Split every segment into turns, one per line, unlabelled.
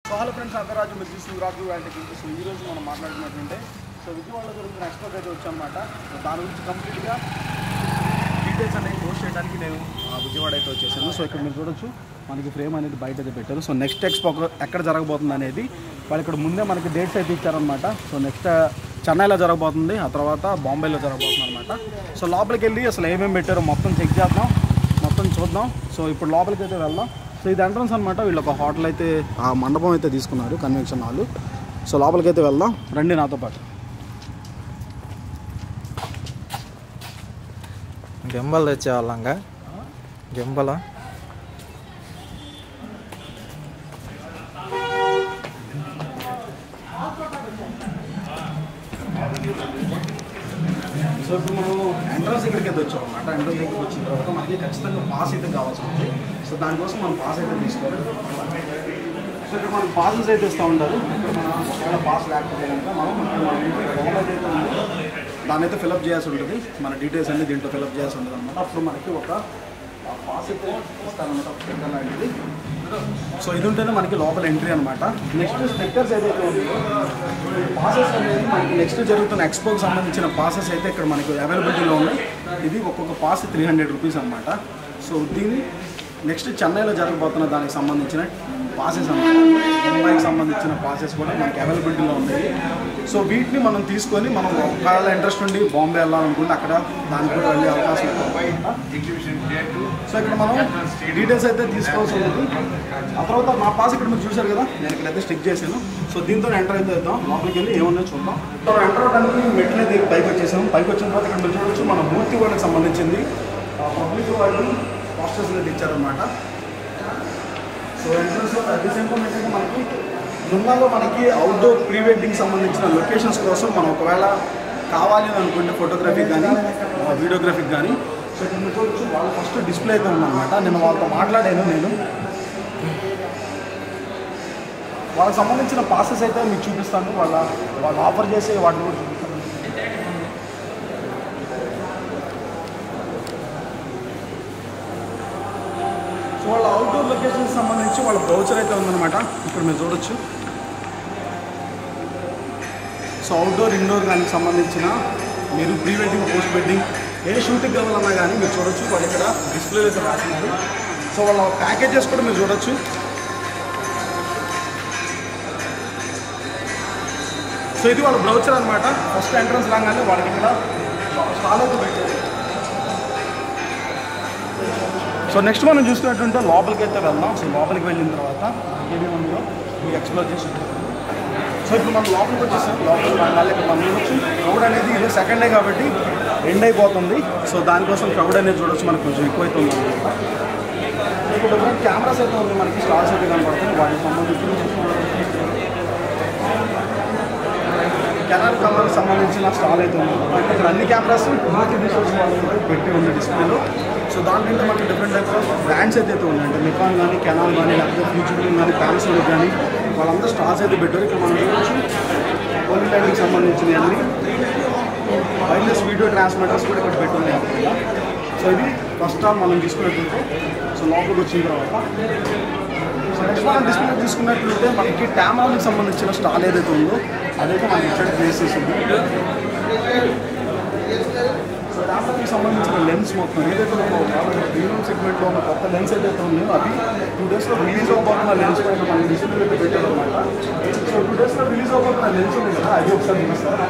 So hello friends అందరాజు మీరు చూస్తుంది రాజు వాళ్ళకి సో ఈ రోజు మనం మాట్లాడుతున్నట్టుంటే సో విజయవాడలో జరుగుతున్న ఎక్స్పోకి అయితే వచ్చామన్నమాట సో దాని గురించి కంప్లీట్గా డీటెయిల్స్ అనేవి పోస్ట్ చేయడానికి నేను ఆ, విజయవాడ అయితే వచ్చేసాను సో ఇక్కడ మీరు చూడొచ్చు మనకి ఫ్రేమ్ అనేది బయట అయితే పెట్టారు సో నెక్స్ట్ ఎక్స్పో ఎక్కడ జరగబోతుంది అనేది వాళ్ళు ఇక్కడ ముందే మనకి డేట్స్ అయితే ఇచ్చారనమాట సో నెక్స్ట్ చెన్నైలో జరగబోతుంది ఆ తర్వాత బాంబేలో జరగబోతుంది అనమాట సో లోపలికి వెళ్ళి అసలు ఏమేమి పెట్టారో మొత్తం చెక్ చేద్దాం మొత్తం చూద్దాం సో ఇప్పుడు లోపలికి అయితే వెళ్దాం సో ఇది ఎంట్రన్స్ అనమాట వీళ్ళు ఒక హోటల్ అయితే ఆ మండపం అయితే తీసుకున్నారు కన్వెన్షన్ హాల్ సో లోపలికి అయితే వెళ్దాం రండి నాతో పాటు
గింబల్ తెచ్చేవాళ్ళంగా గింబల
సో ఇప్పుడు మనం ఎంట్రన్స్ దగ్గరికి అయితే వచ్చాం అనమాట ఎంట్రన్స్ దగ్గరికి వచ్చిన తర్వాత మనకి ఖచ్చితంగా పాస్ అయితే కావాల్సి ఉంది సో దానికోసం మనం పాస్ అయితే తీసుకోవాలి సో ఇక్కడ మనకి పాసెస్ అయితే ఇస్తూ ఉంటారు ఇక్కడ మన ఒకవేళ పాస్ లేకపోతే కనుక మనం ఇక్కడ మన ఇంటి ఫామ్ అయితే ఉందో దాన్ని అయితే ఫిలప్ చేయాల్సి ఉంటుంది మన డీటెయిల్స్ అన్ని దీంట్లో ఫిలప్ చేయాల్సి ఉంటుంది అనమాట అప్పుడు మనకి ఒక పాస్ అయితే ఇస్తారనమాట ఒక స్టిక్కర్ లాంటిది సో ఇది ఉంటేనే మనకి లోపల ఎంట్రీ అనమాట నెక్స్ట్ స్టిక్కర్స్ ఏదైతే ఉందో పాసెస్ అనేది మనకి నెక్స్ట్ జరుగుతున్న ఎక్స్పోకి సంబంధించిన పాసెస్ అయితే ఇక్కడ మనకి అవైలబిలిటీలో ఉన్నాయి ఇది ఒక్కొక్క పాస్ త్రీ హండ్రెడ్ రూపీస్ అనమాట సో దీన్ని నెక్స్ట్ చెన్నైలో జరగబోతున్న దానికి సంబంధించిన పాసెస్ అనమాట ముంబైకి సంబంధించిన పాసెస్ కూడా మనకి అవైలబిలిటీలో ఉన్నాయి సో వీటిని మనం తీసుకొని మనం ఒకవేళ ఇంట్రెస్ట్ ఉండి బాంబే వెళ్ళాలనుకుంటే అక్కడ దానికి కూడా వెళ్ళే అవకాశం ఉంది సో ఇక్కడ మనం డీటెయిల్స్ అయితే తీసుకోవాల్సి ఉంటుంది ఆ తర్వాత నా పాస్ ఇక్కడ మీరు చూశారు కదా నేను ఇక్కడైతే స్టిక్ చేశాను సో దీంతో ఎంటర్ అయితే వేద్దాం లోపలికి వెళ్ళి ఏమన్నా చూద్దాం సో ఎంటర్ అవడానికి మెట్లు అయితే పైకి వచ్చేసాం పైకి వచ్చిన తర్వాత ఇక్కడ మీరు చూడొచ్చు మన మూర్తి వాళ్ళకి సంబంధించింది పబ్లిక్ వాళ్ళు పోస్టర్స్ అయితే ఇచ్చారనమాట so entrance at the same time ఏంటంటే మనకి జుమ్మాలో మనకి అవుట్డోర్ ప్రీ వెడ్డింగ్ సంబంధించిన లొకేషన్స్ కోసం మనం ఒకవేళ కావాలి అని అనుకుంటే ఫోటోగ్రఫీ కానీ వీడియోగ్రఫీకి కానీ సో ఇక్కడ మీరు చూడొచ్చు వాళ్ళ ఫస్ట్ డిస్ప్లే అయితే ఉందన్నమాట నేను వాళ్ళతో మాట్లాడాను నేను వాళ్ళకి సంబంధించిన పాసెస్ అయితే మీకు చూపిస్తాను వాళ్ళ వాళ్ళు ఆఫర్ చేసే వాటిని కూడా చూపిస్తాను సో వాళ్ళ అవుట్డోర్ లొకేషన్కి సంబంధించి వాళ్ళ బ్రౌచర్ అయితే ఉందన్నమాట ఇక్కడ మీరు చూడొచ్చు సో అవుట్డోర్ ఇండోర్ దానికి సంబంధించిన మీరు ప్రీ వెడ్డింగ్ పోస్ట్ వెడ్డింగ్ ఏ షూటింగ్ కావాలన్నా కానీ మీరు చూడొచ్చు వాళ్ళు ఇక్కడ డిస్ప్లేలో అయితే రాసినారు సో వాళ్ళ ప్యాకేజెస్ కూడా మీరు చూడొచ్చు సో ఇది వాళ్ళ బ్రౌచర్ అనమాట ఫస్ట్ ఎంట్రన్స్ రాగానే వాళ్ళకి ఇక్కడ స్టాల్ అయితే పెట్టారు సో నెక్స్ట్ మనం చూసుకున్నట్టుంటే లోపలికి అయితే వెళ్దాం సో లోపలికి వెళ్ళిన తర్వాత ఏమేమి ఉందో మీకు ఎక్స్ప్లోర్ చేసి చూపిస్తాను. సో ఇప్పుడు మనం లోపలికి వచ్చేసాం లోపలికి మన వాళ్ళు ఇక్కడ మనం చూడొచ్చు క్రౌడ్ అనేది ఇది సెకండ్ డే కాబట్టి ఎండ్ అయిపోతుంది సో దానికోసం క్రౌడ్ అనేది చూడొచ్చు మనకు కొంచెం ఎక్కువ అయితే ఉంది అనమాట ఇప్పుడు డిఫరెంట్ కెమెరాస్ అయితే ఉంది మనకి స్టార్స్ అయితే కనపడుతుంది వాటికి సంబంధించి కెనాల్ కలర్కి సంబంధించిన స్టాల్ అయితే ఉంది అంటే ఇక్కడ అన్ని కెమెరాస్ మనకి రిసోర్స్ వాళ్ళు పెట్టి ఉంది డిస్ప్లేలో సో దాంట్లో మనకి డిఫరెంట్ టైప్స్ ఆఫ్ బ్రాండ్స్ అయితే అయితే ఉన్నాయి అంటే నికాన్ కానీ కెనాల్ కానీ లేకపోతే ఫ్యూచర్ కానీ పానాసోనిక్ కానీ వాళ్ళందరూ స్టాల్స్ అయితే పెట్టారు ఇక్కడ మనం చూడొచ్చు ఓన్లీ లైన్కి సంబంధించినవి అన్ని వైర్లెస్ వీడియో ట్రాన్స్మిటర్స్ కూడా ఇక్కడ పెట్టి ఉన్నాయి అన్నమాట. సో ఇది ఫస్ట్ స్టాల్ మనం తీసుకున్నట్టుంటే సో లోపలికి వచ్చిన తర్వాత సో నెక్స్ట్ మనం డిస్ప్లే తీసుకున్నట్లయితే మనకి టామాకి సంబంధించిన స్టాల్ ఏదైతే ఉందో అదైతే మనకి ఇక్కడ ప్లేస్ చేసింది సో టామాకి సంబంధించిన లెన్స్ మొత్తం ఏదైతే ప్రీమియం సెగ్మెంట్లో ఉన్న కొత్త లెన్స్ ఏదైతే ఉందో అది టూ డేస్లో రిలీజ్ అవబోతున్న లెన్స్ పైన మనం డిస్ప్లే అయితే పెట్టారనమాట సో టూ డేస్లో రిలీజ్ అవబోతున్న లెన్స్ ఉంది కదా అది ఒకసారి చూపిస్తారు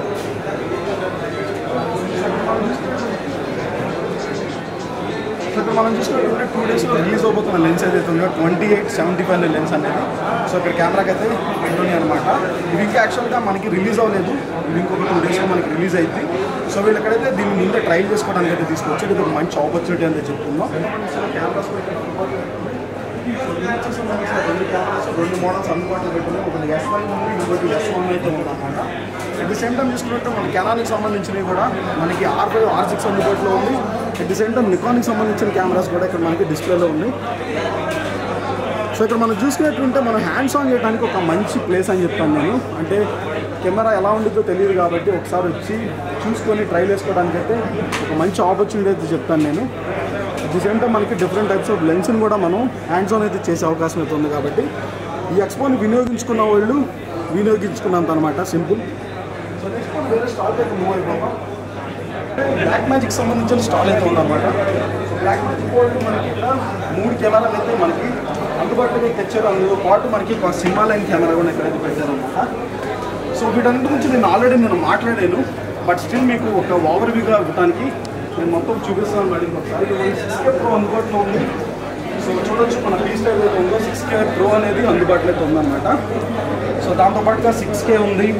సో ఇక్కడ మనం చూసుకుంటే టూ డేస్లో రిలీజ్ అవబోతున్న లెన్స్ ఏదైతే ఉందో twenty eight seventy five lens అనేది సో ఇక్కడ కెమెరాకి అయితే ఉంటుంది అనమాట ఇది ఇంకా యాక్చువల్గా మనకి రిలీజ్ అవ్వలేదు ఇది ఇంకొక టూ డేస్లో మనకి రిలీజ్ అయింది సో వీళ్ళు ఎక్కడైతే దీన్ని ముందే ట్రైల్ చేసుకోవడానికి అయితే తీసుకొచ్చి ఇది ఒక మంచి ఆపర్చునిటీ అని చెప్తున్నాం కెమెరాస్ సో దీనికి వచ్చేసి మనకి రెండు కెమెరాస్ రెండు మోడల్స్ అందుబాటులో పెట్టుకుని ఒకటి ఎస్ వై ఉంది ఇంకోటి ఎస్ వన్ అయితే ఉందన్నమాట అట్ ది సేమ్ టైం చూసుకున్నట్టు మన కెనానికి సంబంధించినవి కూడా మనకి ఆర్ ఫైవ్ ఆర్ సిక్స్ అందుబాటులో ఉంది అట్ ది సేమ్ టైం నికాన్కి సంబంధించిన కెమెరాస్ కూడా ఇక్కడ మనకి డిస్ప్లేలో ఉన్నాయి సో ఇక్కడ మనం చూసుకున్నట్టుంటే మనం హ్యాండ్స్ ఆన్ చేయడానికి ఒక మంచి ప్లేస్ అని చెప్తాను నేను అంటే కెమెరా ఎలా ఉండిద్దో తెలియదు కాబట్టి ఒకసారి వచ్చి చూసుకొని ట్రైల్ వేసుకోవడానికి అయితే ఒక మంచి ఆపర్చునిటీ అయితే చెప్తాను నేను అట్ ది సేమ్ టైం మనకి డిఫరెంట్ టైప్స్ ఆఫ్ లెన్స్ని కూడా మనం హ్యాండ్స్ ఆన్ అయితే చేసే అవకాశం అయితే ఉంది కాబట్టి ఈ ఎక్స్పోని వినియోగించుకున్న వాళ్ళు వినియోగించుకున్నంత అనమాట సింపుల్ సో నెక్స్ట్ మనం వేరే స్టాల్ అయితే మూవ్ అయిపోతాం బ్లాక్ మ్యాజిక్ సంబంధించిన స్టాల్ అయితే ఉందన్నమాట సో బ్లాక్ మ్యాజిక్ వాళ్ళు మనకి ఇక్కడ మూడు కెమెరాలు అయితే మనకి అందుబాటులోకి తెచ్చారు అందులో పాటు మనకి ఒక సినిమా లైన్ కెమెరా కూడా ఇక్కడైతే పెట్టారనమాట సో వీటన్నిటి గురించి నేను ఆల్రెడీ నేను మాట్లాడాను బట్ స్టిల్ మీకు ఒక ఓవర్ వ్యూగా ఇవ్వడానికి నేను మొత్తం చూపిస్తాను మేడం ఒకసారి సిక్స్ కే ప్రో అందుబాటులో ఉంది సో చూడొచ్చు మన పీ స్టైల్ అయితే ఉందో సిక్స్ కే ప్రో అనేది అందుబాటులో అయితే ఉందన్నమాట సో దాంతోపాటుగా సిక్స్ కే ఉంది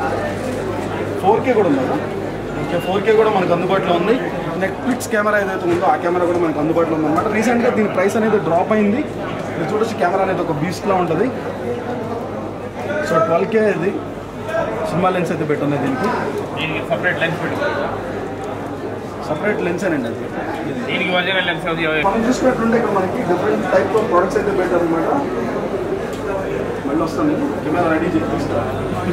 ఫోర్ కే కూడా ఉంది కదా ఓకే ఫోర్ కే కూడా మనకు అందుబాటులో ఉంది నెట్ఫ్లిక్స్ కెమెరా ఏదైతే ఉందో ఆ కెమెరా కూడా మనకు అందుబాటులో ఉంది అనమాట రీసెంట్గా దీని ప్రైస్ అనేది డ్రాప్ అయింది మీరు చూడొచ్చు కెమెరా అనేది ఒక బీస్ట్లా ఉంటుంది సో ట్వెల్వ్ కే ఇది సినిమా లెన్స్ అయితే పెట్టున్నాయి దీనికి
దీనికి సపరేట్ లెన్స్ పెట్టుకోవాలి
సపరేట్ లెన్స్ అండి అది
దీనికి ఒరిజినల్ లెన్స్ అది
మనం చూసినట్టుంటే ఇక్కడ మనకి డిఫరెంట్ టైప్ ఆఫ్ ప్రొడక్ట్స్ అయితే పెట్టారు అనమాట మళ్ళీ వస్తాను కెమెరా రెడీ చేపిస్తాను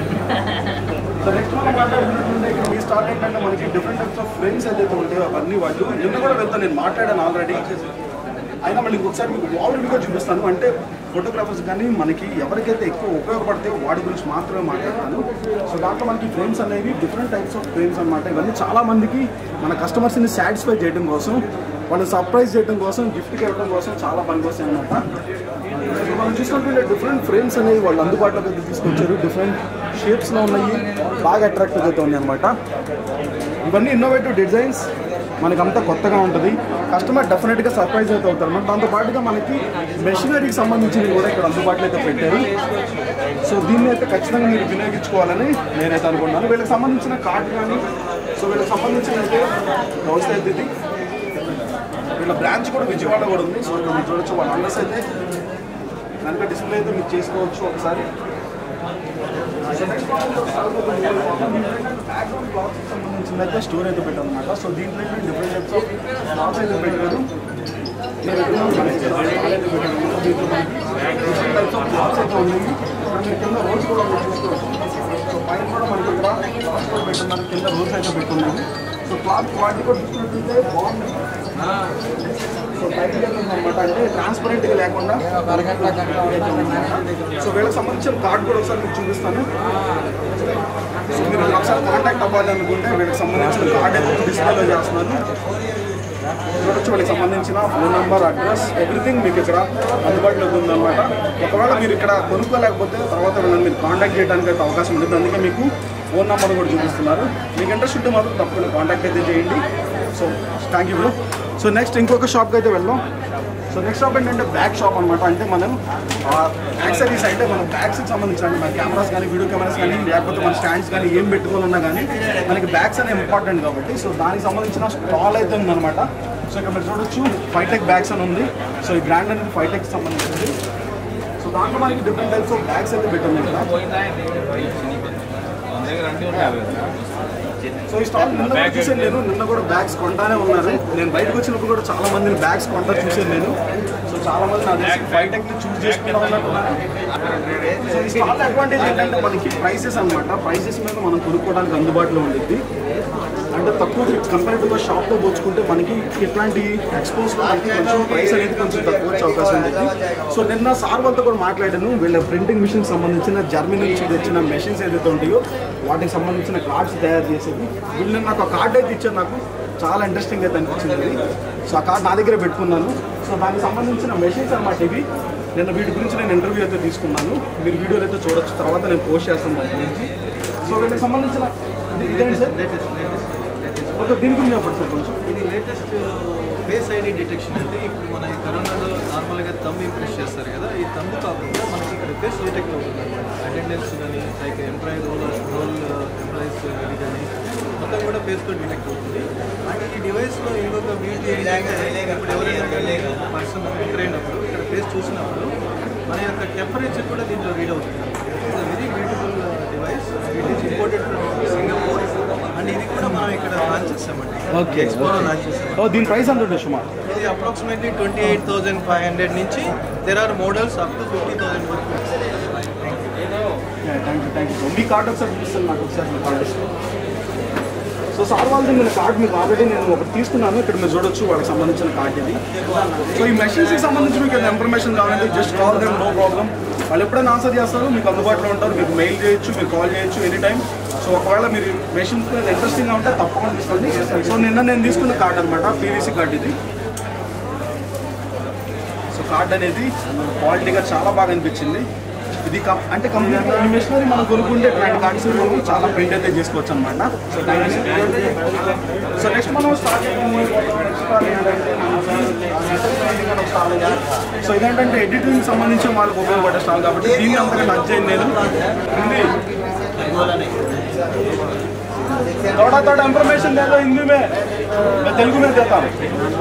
సో నెక్స్ట్ మనం మాట్లాడుతున్నట్టుంటే ఇక్కడ మీ స్టార్ట్ ఏంటంటే మనకి డిఫరెంట్ టైప్స్ ఆఫ్ ఫ్రేమ్స్ ఏదైతే ఉంటాయో అవన్నీ వాళ్ళు నిన్న కూడా వెళ్తాను నేను మాట్లాడాను ఆల్రెడీ అయినా మళ్ళీ ఇంకొకసారి మీకు ఓవర్వ్యూగా చూపిస్తాను అంటే ఫోటోగ్రాఫర్స్ కానీ మనకి ఎవరికైతే ఎక్కువ ఉపయోగపడతాయో వాటి గురించి మాత్రమే మాట్లాడతాను సో దాంట్లో మనకి ఫ్రేమ్స్ అనేవి డిఫరెంట్ టైప్స్ ఆఫ్ ఫ్రేమ్స్ అనమాట ఇవన్నీ చాలా మందికి మన కస్టమర్స్ని సాటిస్ఫై చేయడం కోసం వాళ్ళు సర్ప్రైజ్ చేయడం కోసం గిఫ్ట్కి ఇవ్వడం కోసం చాలా పనికొస్తాయి అనమాట మనం చూసుకుంటే డిఫరెంట్ ఫ్రేమ్స్ అనేవి వాళ్ళు అందుబాటులోకి అయితే తీసుకొచ్చారు డిఫరెంట్ షేప్స్లో ఉన్నాయి బాగా అట్రాక్టివ్ అయితే ఉన్నాయి అనమాట ఇవన్నీ ఇన్నోవేటివ్ డిజైన్స్ మనకంతా కొత్తగా ఉంటుంది కస్టమర్ డెఫినెట్గా సర్ప్రైజ్ అయితే అవుతారు అనమాట దాంతో పాటుగా మనకి మెషినరీకి సంబంధించినవి కూడా ఇక్కడ అందుబాటులో అయితే పెట్టారు సో దీన్ని అయితే ఖచ్చితంగా మీరు వినియోగించుకోవాలని నేనైతే అనుకుంటున్నాను వీళ్ళకి సంబంధించిన కార్డ్ కానీ సో వీళ్ళకి సంబంధించిన అయితే వ్యవస్థ అయితే ఇది వీళ్ళ బ్రాంచ్ కూడా విజయవాడ కూడా ఉంది సో ఇక్కడ మీరు చూడొచ్చు వాళ్ళ అడ్రస్ అయితే కనుక డిస్ప్లే అయితే మీరు చేసుకోవచ్చు ఒకసారి సో నెక్స్ట్ బ్యాక్గ్రౌండ్ క్లాత్స్ సంబంధించిన అయితే స్టోర్ అయితే పెట్టారు అనమాట సో దీంట్లో డిఫరెంట్ టైప్స్ ఆఫ్ క్లాత్స్ అయితే పెట్టారు మీరు ఎక్కడ మనకి stall అయితే పెట్టారు అన్నమాట. దీంట్లో మనకి డిఫరెంట్ టైప్స్ ఆఫ్ క్లాత్స్ అయితే ఉన్నాయి ఇక్కడ మీరు కింద రోల్స్ కూడా మీరు చూసుకోవచ్చు సో పైన కూడా మనకి ఇక్కడ క్లాత్స్ కూడా పెట్టున్నారు కింద రోల్స్ అయితే పెట్టున్నాయి సో క్లాత్ క్వాలిటీ కూడా చూసినట్లయితే బాగుంది సో బయట అనమాట అంటే ట్రాన్స్పరెంట్గా లేకుండా సో వీళ్ళకి సంబంధించిన కార్డ్ కూడా ఒకసారి మీకు చూపిస్తాను సో మీరు ఒకసారి కాంటాక్ట్ అవ్వాలి అనుకుంటే వీళ్ళకి సంబంధించిన కార్డ్ అయితే డిస్ప్లేలో చేస్తున్నాను చూడొచ్చు వాళ్ళకి సంబంధించిన ఫోన్ నెంబర్ అడ్రస్ ఎవ్రీథింగ్ మీకు ఇక్కడ అందుబాటులోకి ఉందన్నమాట ఒకవేళ మీరు ఇక్కడ కొనుక్కోలేకపోతే తర్వాత వీళ్ళని మీరు కాంటాక్ట్ చేయడానికి అయితే అవకాశం ఉంటుంది అందుకే మీకు ఫోన్ నెంబర్ కూడా చూపిస్తున్నారు మీకు ఇంట్రెస్ట్ ఉంటే మాత్రం తప్పకుండా కాంటాక్ట్ అయితే చేయండి so thank you bro so next ఇంకొక షాప్కి అయితే వెళ్దాం సో నెక్స్ట్ షాప్ ఏంటంటే బ్యాగ్ షాప్ అనమాట అంటే మనం యాక్సరీస్ అంటే మనం బ్యాగ్స్కి సంబంధించిన అంటే మన కెమెరాస్ కానీ వీడియో కెమెరాస్ కానీ లేకపోతే మన స్టాండ్స్ కానీ ఏం పెట్టుకోవాలన్నా కానీ మనకి బ్యాగ్స్ అనేవి ఇంపార్టెంట్ కాబట్టి సో దానికి సంబంధించిన స్టాల్ అయితే ఉందన్నమాట సో ఇక్కడ మీరు చూడొచ్చు ఫైటెక్ బ్యాగ్స్ అని ఉంది సో ఈ బ్రాండ్ అనేది ఫైటెక్ సంబంధించింది సో దాంట్లో మనకి డిఫరెంట్ టైప్స్ ఆఫ్ బ్యాగ్స్ అయితే పెట్టింది ఇక్కడ
మన దగ్గర అన్నీ ఉన్నాయి కదా
సో ఈ స్టాల్ నిన్న కూడా చూసాను నేను నిన్న కూడా బ్యాగ్స్ కొంటానే ఉన్నారు నేను బయటకు వచ్చినప్పుడు కూడా చాలా మందిని బ్యాగ్స్ కొంటా చూసాను నేను సో చాలా మంది నా తెలిసి బయటకి చూస్ చేసుకుంటా ఉన్నట్టున్నారు సో ఈ స్టాల్ అడ్వాంటేజ్ ఏంటంటే మనకి ప్రైసెస్ అన్నమాట ప్రైసెస్ మీద మనం కొనుక్కోవడానికి అందుబాటులో ఉంటుంది అంటే తక్కువ కంపారిటివ్గా షాప్తో పోల్చుకుంటే మనకి ఇట్లాంటి ఎక్స్పోస్లో మనకి కొంచెం ప్రైస్ అనేది కొంచెం తక్కువ వచ్చే అవకాశం ఉంటుంది సో నిన్న సార్ వాళ్ళతో కూడా మాట్లాడాను వీళ్ళ ప్రింటింగ్ మిషన్ సంబంధించిన జర్మనీ నుంచి తెచ్చిన మెషిన్స్ ఏదైతే ఉంటాయో వాటికి సంబంధించిన కార్డ్స్ తయారు చేసేది వీళ్ళు నాకు ఒక కార్డ్ అయితే ఇచ్చారు నాకు చాలా ఇంట్రెస్టింగ్ అయితే అనిపించింది ఇది సో ఆ కార్డ్ నా దగ్గర పెట్టుకున్నాను సో దానికి సంబంధించిన మెషిన్స్ అన్నమాట ఇవి నిన్న వీటి గురించి నేను ఇంటర్వ్యూ అయితే తీసుకున్నాను మీరు వీడియోలు అయితే చూడొచ్చు తర్వాత నేను పోస్ట్ చేస్తాను దాని గురించి సో వీటికి సంబంధించిన ఇది- ఇదేంటి సార్ ఓకే దీని గురించి చెప్పండి సార్ కొంచెం
ఇది లేటెస్ట్ ఫేస్ ఐడి డిటెక్షన్ అంటే ఇప్పుడు మన ఈ కరోనాలో నార్మల్గా తమ్ ఇంప్రెస్ చేస్తారు కదా ఈ తమ్ కాకుండా మనకి ఇక్కడ ఫేస్ డిటెక్ట్ అవుతుంది అనమాట అటెండెన్స్ కానీ like employee role role employees కానీ కానీ మొత్తం కూడా ఫేస్తో డిటెక్ట్ అవుతుంది అండ్ ఈ డివైస్లో ఇంకొక బ్యూటీ ఏంటంటే ఇప్పుడు ఎవరైనా పర్సన్ ఎంటర్ అయినప్పుడు ఇక్కడ ఫేస్ చూసినప్పుడు మన యొక్క టెంపరేచర్ కూడా దీంట్లో రీడ్ అవుతుంది it's very beautiful device it is imported from Singapore and ఇది కూడా మనం ఇక్కడ లాంచ్ చేస్తామండి
ఓకే
ఎక్స్పోలో లాంచ్ చేస్తాం
ఓ దీని ప్రైస్ ఎంత ఉంటుంది సుమారు
ఇది approximately twenty eight thousand five hundred నుంచి there are models up to fifty thousand వరకు
థ్యాంక్ యూ థ్యాంక్ యూ మీ కార్డ్ ఒకసారి చూపిస్తాను నాకు ఒకసారి మీ కార్డ్ సో సో సార్ వాళ్ళది నేను కార్డ్ మీకు ఆల్రెడీ నేను ఒకటి తీసుకున్నాను ఇక్కడ మీరు చూడొచ్చు వాళ్ళకి సంబంధించిన కార్డ్ ఇది సో ఈ మెషిన్స్కి సంబంధించి మీకు ఏదైనా ఇన్ఫర్మేషన్ కావాలంటే just call them no problem వాళ్ళు ఎప్పుడైనా ఆన్సర్ చేస్తారు మీకు అందుబాటులో ఉంటారు మీకు మెయిల్ చేయొచ్చు మీరు కాల్ చేయొచ్చు ఎనీ టైం సో ఒకవేళ మీరు మెషిన్స్ ఇంట్రెస్టింగ్గా ఉంటే తప్పకుండా తీసుకోండి సో నిన్న నేను తీసుకున్న కార్డ్ అనమాట పీవీసీ కార్డ్ ఇది సో కార్డ్ అనేది క్వాలిటీగా చాలా బాగా అనిపించింది ఇది కం- అంటే కంప్లీట్ ఈ మిషనరీ మనం కొనుక్కుంటే ఇట్లాంటి కార్డ్స్ చాలా ప్రింట్ అయితే చేసుకోవచ్చు అనమాట so thank you so next మనం స్టార్ట్ సో ఇదేంటంటే ఎడిటింగ్ సంబంధించి వాళ్ళకి ఉపయోగపడే స్టాల్ కాబట్టి దీన్ని అంతగా టచ్ చేయండి నేను హిందీ थोड़ा थोड़ा इन्फॉर्मेशन दे दो हिंदी में मैं तेलुगु में देता हूँ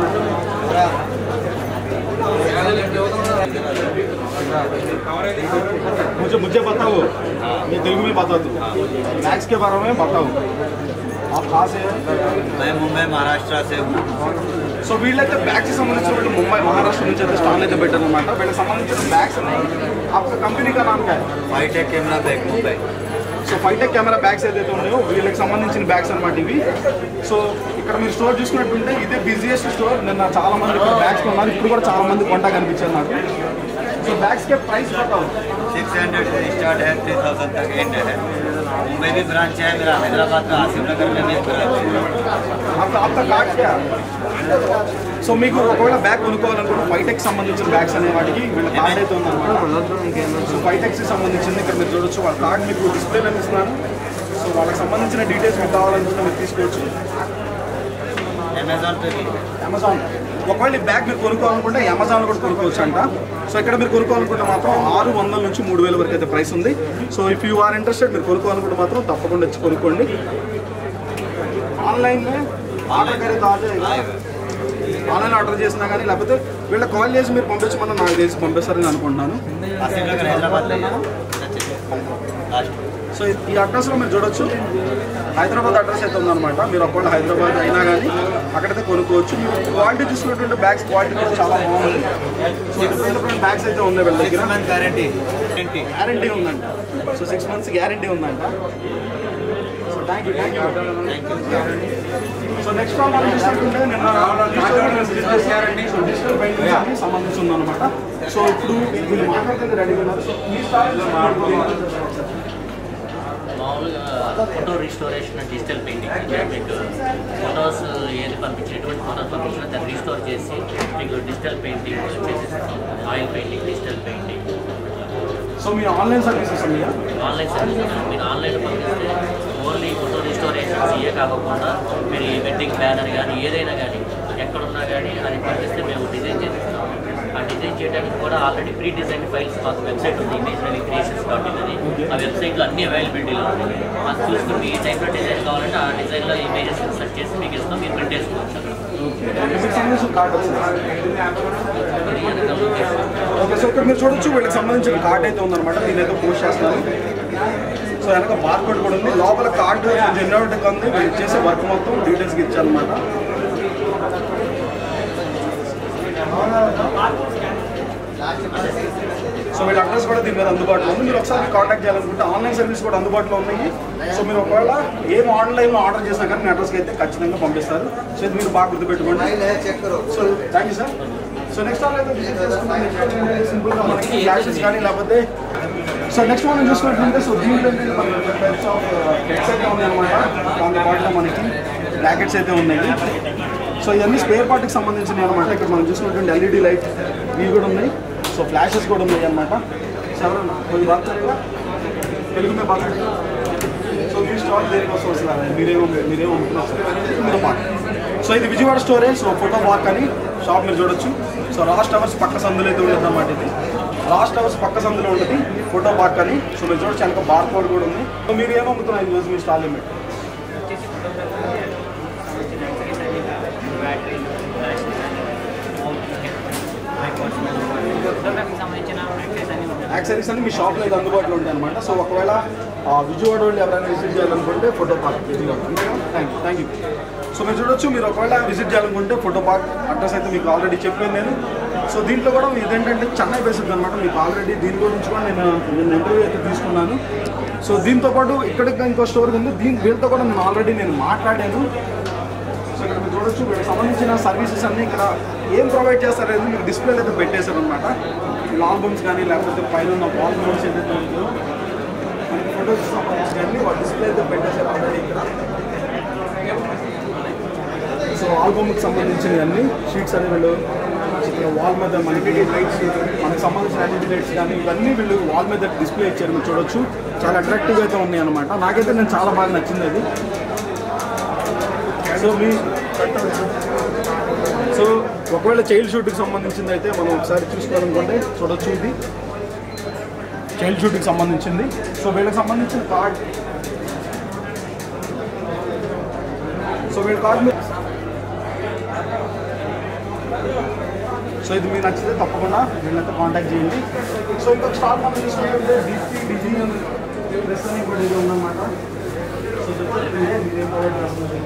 मुझे मुझे बताओ मैं तेलुगु में बता दूँ मैथ्स के बारे में बताओ आप कहाँ से हैं
मैं मुंबई महाराष्ट्र से हूँ
సో వీళ్ళైతే బ్యాగ్స్ సంబంధించిన వాళ్ళు ముంబై మహారాష్ట్ర నుంచి అయితే స్టాల్ అయితే పెట్టారు అనమాట వీళ్ళకి సంబంధించిన బ్యాగ్స్ आपका कंपनी का नाम क्या है
Phytech camera bag Mumbai
so Phytech camera bags ఏదైతే ఉన్నాయో వీళ్ళకి సంబంధించిన బ్యాగ్స్ అనమాట ఇవి సో ఇక్కడ మీరు స్టోర్ చూసుకున్నట్టుంటే ఇదే బిజియెస్ట్ స్టోర్ నిన్న చాలా మంది ఇక్కడ బ్యాగ్స్ కొన్నారు ఇప్పుడు కూడా చాలా మంది కొంటా కనిపించారు నాకు సో బ్యాగ్స్ కే ప్రైస్ बताओ
सिक्स हंड्रेड से स्टार्ट है थ्री थाउजेंड तक एंड है मुंबई भी ब्रांच है मेरा हैदराबाद का आसिफ नगर में भी ब्रांच है
आपका आपका कार्ड क्या సో మీకు ఒకవేళ బ్యాగ్ కొనుక్కోవాలనుకుంటే ఫైటెక్ సంబంధించిన బ్యాగ్స్ అనే వాటికి వీళ్ళ కార్డ్ అయితే ఉందన్నమాట సో ఫైటెక్స్కి సంబంధించింది ఇక్కడ మీరు చూడొచ్చు వాళ్ళ కార్డ్ మీకు డిస్ప్లే ఇస్తున్నాను సో వాళ్ళకి సంబంధించిన డీటెయిల్స్ మీకు కావాలనుకుంటే మీరు తీసుకోవచ్చు
अमेजोन पे भी
అమెజాన్ ఒకవేళ ఈ బ్యాగ్ మీరు కొనుక్కోవాలనుకుంటే అమెజాన్ కూడా కొనుక్కోవచ్చు అంట సో ఇక్కడ మీరు కొనుక్కోవాలనుకుంటే మాత్రం ఆరు వందల నుంచి మూడు వేల వరకు అయితే ప్రైస్ ఉంది so if you are interested మీరు కొనుక్కోవాలనుకుంటే మాత్రం తప్పకుండా వచ్చి కొనుక్కోండి ఆన్లైన్ ఆర్డర్ కరే తాజా ఆన్లైన్ ఆర్డర్ చేసినా కానీ లేకపోతే వీళ్ళ కాల్ చేసి మీరు పంపించమని నాకు తెలిసి పంపిస్తారని అనుకుంటున్నాను
आसिफ नगर हैदराबाद में लास्ट
సో ఈ అడ్రస్లో మీరు చూడొచ్చు హైదరాబాద్ అడ్రస్ అయితే ఉందన్నమాట మీరు ఒకవేళ హైదరాబాద్ అయినా కానీ అక్కడైతే కొనుక్కోవచ్చు మీరు క్వాలిటీ చూసుకున్నటువంటి బ్యాగ్స్ క్వాలిటీ కూడా చాలా బాగుంది సో డిఫరెంట్ డిఫరెంట్ బ్యాగ్స్ అయితే ఉన్నాయి వీళ్ళ దగ్గర
six month guarantee guarantee
guarantee ఉందంట సో సిక్స్ మంత్స్ గ్యారంటీ ఉందంట so thank you thank you so next one మనం చూసుకుంటే నిన్న సో డిజిటల్ పెయింటింగ్ సంబంధించి ఉందన్నమాట సో ఇప్పుడు వీళ్ళు మాట్లాడుతుంది రెడీగా ఉన్నారు సో ఈ స్టాయిల్
మామూలుగా ఫోటో రిస్టోరేషన్ డిజిటల్ పెయింటింగ్ అంటే మీకు ఫొటోస్ ఏది పంపించి ఎటువంటి ఫోటోస్ పంపించినా దాన్ని రీస్టోర్ చేసి మీకు డిజిటల్ పెయింటింగ్ చేసేస్తాం oil painting digital painting
so మీ ఆన్లైన్ సర్వీసెస్ ఉన్నాయా
ఆన్లైన్ సర్వీస్ మీరు ఆన్లైన్లో పంపిస్తే ఓన్లీ ఫోటో రిస్టోరేషన్స్ ఇవే కాకుండా మీరు ఈ వెడ్డింగ్ బ్యానర్ కానీ ఏదైనా కానీ ఎక్కడున్నా కానీ అది పంపిస్తే మేము డిజైన్ చేసిస్తాం ఆ డిజైన్ చేయడానికి కూడా ఆల్రెడీ ప్రీ డిజైన్ ఫైల్స్ మాకు వెబ్సైట్ ఉంది image Ravi creations dot in అని ఆ వెబ్సైట్లో అన్ని అవైలబిలిటీలో ఉంది అది చూసుకుని మీ ఏ టైప్లో డిజైన్ కావాలంటే ఆ డిజైన్లో ఇమేజెస్ సెర్చ్ చేసి మీకు ఇస్తాం మీరు ప్రింట్ చేసుకోవచ్చు అక్కడ
మీకు సంబంధించిన కార్డ్ వచ్చింది
ఇది వెనకాల location.
ఓకే సో ఇక్కడ మీరు చూడొచ్చు వీళ్ళకి సంబంధించిన కార్డ్ అయితే ఉందన్నమాట దీని అయితే పోస్ట్ చేస్తాను సో వెనక బార్ కోడ్ కూడా ఉంది లోపల కార్డు జెన్యున్గా ఉంది వీళ్ళు చేసే వర్క్ మొత్తం డీటెయిల్స్కి ఇచ్చారనమాట సో వీళ్ళ అడ్రస్ కూడా దీని మీద అందుబాటులో ఉంది మీరు ఒకసారి కాంటాక్ట్ చేయాలనుకుంటే ఆన్లైన్ సర్వీస్ కూడా అందుబాటులో ఉన్నాయి సో మీరు ఒకవేళ ఏం ఆన్లైన్లో ఆర్డర్ చేసినా కానీ మీ అడ్రస్కి అయితే ఖచ్చితంగా పంపిస్తారు సో ఇది మీరు బాగా గుర్తుపెట్టుకోండి
चेक करो
so thank you sir so next ఆల్ అయితే visit చేసుకుందాం. Next one ఏంటంటే simple గా మనకి గ్లాసెస్ కానీ లేకపోతే సో నెక్స్ట్ మనం చూసుకుంటుంటే సో దీంట్లో ఏంటంటే మనకి టైప్స్ ఆఫ్ హెడ్స్ అయితే ఉన్నాయి అనమాట దాంతో పాటులో మనకి బ్రాకెట్స్ అయితే ఉన్నాయి సో ఇవన్నీ స్పేర్ పార్ట్కి సంబంధించినవి అనమాట ఇక్కడ మనం చూసుకుంటుంటే ఎల్ఈడి లైట్ ఇవి కూడా ఉన్నాయి సో ఫ్లాషెస్ కూడా ఉన్నాయి అనమాట సరే కొంచెం బాగా తెలుగు మీద బాగా సో మీ స్టాల్ దేనికోసం వస్తున్నారు మీరేమో మీరేమో అనుకున్నారు మీరు పార్క్ సో ఇది విజయవాడ స్టోరే సో ఫోటో పార్క్ అని షాప్ మీరు చూడొచ్చు సో లాస్ట్ అవర్స్ పక్క సందులో అయితే ఉండదు అన్నమాట ఇది లాస్ట్ అవర్స్ పక్క సందులో ఉంటుంది ఫోటో పార్క్ అని సో మీరు చూడొచ్చు వెనక బార్ కోడ్ కూడా ఉంది సో మీరు ఏమో అమ్ముతున్నారు ఈరోజు మీ స్టాల్ లిమిట్ యాక్సరీస్ అన్ని మీ షాప్లో అయితే అందుబాటులో ఉంటాయి అనమాట సో ఒకవేళ ఆ, విజయవాడ వాళ్ళు ఎవరైనా విజిట్ చేయాలనుకుంటే photo park Vijayawada thank you thank you so మీరు చూడొచ్చు మీరు ఒకవేళ విజిట్ చేయాలనుకుంటే ఫోటో పార్క్ అడ్రస్ అయితే మీకు ఆల్రెడీ చెప్పాను నేను సో దీంట్లో కూడా ఇదేంటంటే చెన్నై బేస్డ్ అనమాట మీకు ఆల్రెడీ దీని గురించి కూడా నేను నేను ఇంటర్వ్యూ అయితే తీసుకున్నాను సో దీంతో పాటు ఇక్కడికి ఇంకో స్టోర్ ఉంది దీని వీళ్ళతో కూడా నేను ఆల్రెడీ నేను మాట్లాడాను సో ఇక్కడ మీరు చూడొచ్చు వీళ్ళకి సంబంధించిన సర్వీసెస్ అన్నీ ఇక్కడ ఏం ప్రొవైడ్ చేస్తారనేది మీకు డిస్ప్లేలో అయితే పెట్టేశారు అనమాట ఆల్బమ్స్ కానీ లేకపోతే పైన ఉన్న వాల్ మౌంట్స్ ఏదైతే ఉందో మనకి ఫోటోస్ సంబంధించి కానీ వాళ్ళు డిస్ప్లే అయితే పెట్టేశారు ఆల్రెడీ ఇక్కడ సో ఆల్బమ్కి సంబంధించిన అన్ని షీట్స్ అని వీళ్ళు ఇక్కడ వాల్ మీద మనకి లైట్స్ మనకి సంబంధించిన ఎల్ఈడి లైట్స్ కానీ ఇవన్నీ వీళ్ళు వాల్ మీద డిస్ప్లే ఇచ్చారు మీరు చూడొచ్చు చాలా అట్రాక్టివ్గా అయితే ఉన్నాయి అనమాట నాకైతే నేను చాలా బాగా నచ్చింది అది సో మీ సో ఒకవేళ చైల్డ్ షూట్కి సంబంధించింది అయితే మనం ఒకసారి చూసుకోవాలనుకుంటే చూడొచ్చు ఇది చైల్డ్ షూట్కి సంబంధించింది సో వీళ్ళకి సంబంధించిన కార్డ్ సో వీళ్ళ కార్డ్ మీ- సో ఇది మీకు నచ్చితే తప్పకుండా వీళ్ళతో కాంటాక్ట్ చేయండి సో ఇంకొక స్టాక్ మనం చూసుకుంటే డిపి డిజీ ప్రెస్ అని కూడా ఇది ఉందన్నమాట సో చెప్పండి మీరేం ప్రొవైడ్ చేస్తున్నారు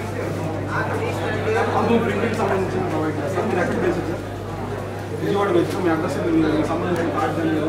అందులో ప్రింటింగ్ సంబంధించిన ప్రొవైడ్ చేస్తాం మీరు ఎక్కడ బేస్ సార్ విజయవాడ బేస్ మీ అడ్రస్ మీకు సంబంధించిన కార్డ్ కానీ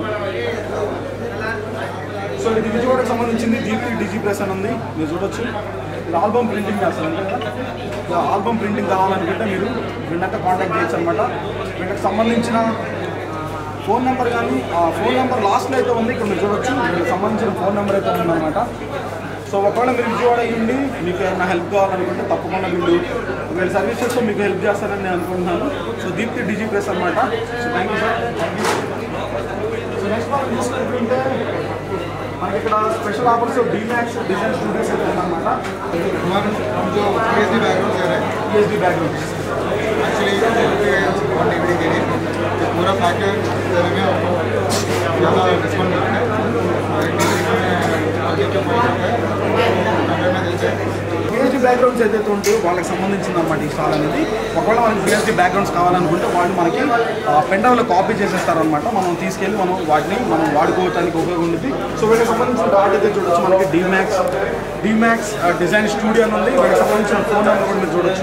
సో ఇది విజయవాడకు సంబంధించింది దీప్తి డిజీ ప్రెస్ అని ఉంది మీరు చూడొచ్చు ఇది ఆల్బమ్ ప్రింటింగ్ చేస్తారు అంతే కదా ఇలా ఆల్బమ్ ప్రింటింగ్ కావాలనుకుంటే మీరు వీళ్ళంతా కాంటాక్ట్ చేయొచ్చు అనమాట వీళ్ళకి సంబంధించిన ఫోన్ నెంబర్ కానీ ఆ ఫోన్ నెంబర్ లాస్ట్లో అయితే ఉంది ఇక్కడ మీరు చూడొచ్చు వీళ్ళకి సంబంధించిన ఫోన్ నెంబర్ అయితే ఉందన్నమాట సో ఒకవేళ మీరు విజయవాడ అయ్యండి మీకు ఏమైనా హెల్ప్ కావాలనుకుంటే తప్పకుండా వీళ్ళు వీళ్ళ సర్వీసెస్తో మీకు హెల్ప్ చేస్తారని నేను అనుకుంటున్నాను సో దీప్తి డిజీ ప్రెస్ అనమాట so thank you sir thank you so next మనం చూసుకుంటుంటే మనకి ఇక్కడ special offers Dmax design studios అయితే ఉందన్నమాట
हमारे हम जो पीएचडी बैकग्राउंड से रहे
PhD background
actually one degree के लिए तो पूरा पैकेज देने में आपको ज़्यादा डिस्काउंट मिलता है और एक डिग्री में आगे के पॉइंट है हंड्रेड में देते हैं
పిహెచ్డి బ్యాక్గ్రౌండ్స్ ఏదైతే ఉంటాయో వాళ్ళకి సంబంధించింది అనమాట ఈ స్టాల్ అనేది ఒకవేళ మనకి పిహెచ్డి బ్యాక్గ్రౌండ్స్ కావాలనుకుంటే వాళ్ళు మనకి పెండవ్లో కాపీ చేసేస్తారనమాట మనం తీసుకెళ్ళి మనం వాటిని మనం వాడుకోవడానికి ఉపయోగం ఉంటుంది సో వీళ్ళకి సంబంధించిన కార్డ్ అయితే చూడొచ్చు మనకి డిమాక్స్ డిమాక్స్ డిజైన్ స్టూడియో అని ఉంది వీళ్ళకి సంబంధించిన ఫోన్ నెంబర్ కూడా మీరు చూడొచ్చు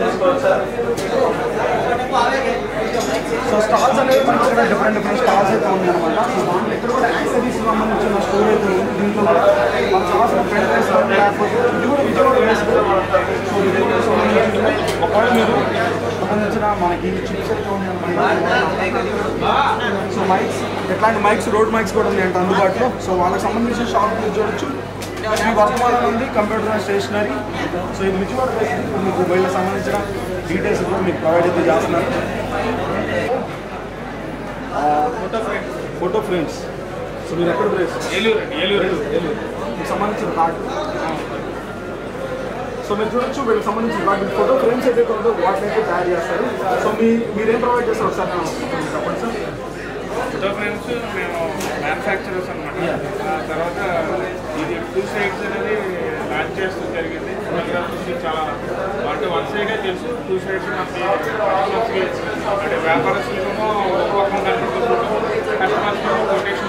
సో స్టాల్స్ అనేవి మనకి ఇక్కడ డిఫరెంట్ డిఫరెంట్ స్టాల్స్ అయితే ఉన్నాయి అనమాట సో దాంట్లో ఇక్కడ కూడా యాక్సరీస్ సంబంధించిన స్టోర్ అయితే ఉంది దీంట్లో కూడా మనకు కావాల్సిన పెన్ డ్రైవ్స్ కానీ లేకపోతే ఇది కూడా విజయవాడ బేస్డ్ సో ఇది కూడా సంబంధించింది ఒకవేళ మీరు సంబంధించిన మనకి చిప్స్ అయితే ఉన్నాయి సో మైక్స్ ఎట్లాంటి మైక్స్ రోడ్ మైక్స్ కూడా ఉన్నాయంట అందుబాటులో సో వాళ్ళకి సంబంధించిన షాప్ మీరు చూడొచ్చు శ్రీ వర్తమానం ఉంది కంప్యూటర్ అండ్ స్టేషనరీ సో ఇది విజయవాడ బేస్డ్ మీకు వీళ్ళకి సంబంధించిన డీటెయిల్స్ కూడా మీకు ప్రొవైడ్ అయితే చేస్తున్నారు photo frames photo frames so మీరు ఎక్కడ ప్లేస్
ఏలూరు ఏలూరు
ఏలూరు మీకు సంబంధించిన కార్డు సో మీరు చూడొచ్చు వీళ్ళకి సంబంధించిన కార్డు ఫోటో ఫ్రేమ్స్ అయితే ఉందో వాటిని అయితే తయారు చేస్తారు సో మీ మీరేం ప్రొవైడ్ చేస్తారు ఒకసారి నాకు చెప్పండి సార్
ఫోటో ఫ్రేమ్స్ మేము మ్యానుఫ్యాక్చరర్స్ అనమాట తర్వాత ఇది టూ సైడ్స్ అనేది లాంచ్ చేస్తూ జరిగింది ఫోటోగ్రాఫర్స్కి చాలా అంటే వన్ సైడే తెలుసు టూ సైడ్స్ మనకి కస్టమర్స్కి అంటే వ్యాపారస్తులకేమో ఒక్కొక్క కనిపెట్టుకుంటాం కస్టమర్స్ కొటేషన్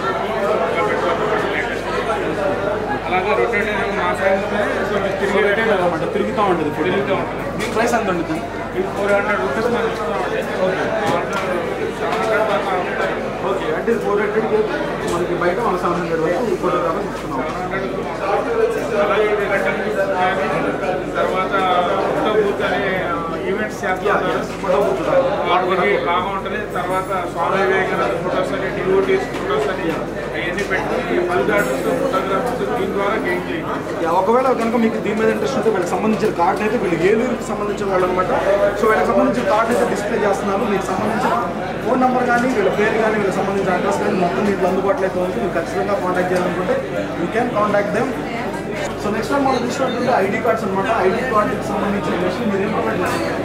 అలాగా రొటేట్ మా సైడ్ తిరిగి
రొటేట్ అనమాట తిరుగుతూ ఉంటుంది ఫోటో
తిరుగుతూ ఉంటుంది
దీని ప్రైస్ ఎంత ఉంటుంది
ఇది ఫోర్ హండ్రెడ్ రూపీస్ మనం ఇస్తున్నామండి సెవెన్ హండ్రెడ్ దాకా ఉంటుంది
ఓకే అంటే ఫోర్ హండ్రెడ్కి మనకి బయట మన సెవెన్ హండ్రెడ్ వరకు ఫోటోగ్రాఫర్స్ ఇస్తున్నాం
అలాగే ఇది రిటర్న్ గిఫ్ట్ కానీ తర్వాత ఫోటో బూత్ అనే ఈవెంట్స్ చేస్తారు
ఫోటో బుక్
వాటికి బాగా ఉంటుంది తర్వాత స్వామి వివేకానంద ఫొటోస్ అని డివోటీస్ ఫొటోస్ అని అవన్నీ పెట్టి మల్లికార్డర్స్ ఫోటోగ్రాఫర్స్ దీని ద్వారా గెయిన్ చేయండి
యా, ఒకవేళ కనుక మీకు దీని మీద ఇంట్రెస్ట్ ఉంటే వీళ్ళకి సంబంధించిన కార్డ్ అయితే వీళ్ళు ఏలూరుకి సంబంధించిన వాళ్ళు అనమాట సో వీళ్ళకి సంబంధించిన కార్డ్ అయితే డిస్ప్లే చేస్తున్నారు మీకు సంబంధించిన ఫోన్ నెంబర్ కానీ వీళ్ళ పేరు కానీ వీళ్ళకి సంబంధించిన అడ్రస్ కానీ మొత్తం మీకు అందుబాటులో అయితే ఉంది మీరు ఖచ్చితంగా కాంటాక్ట్ చేయాలనుకుంటే you can contact them so next time మనం చూసినట్టుంటే ఐడి కార్డ్స్ అనమాట ఐడి కార్డ్కి సంబంధించిన మెషిన్ మీరు ఏం ప్రొవైడ్ చేస్తారు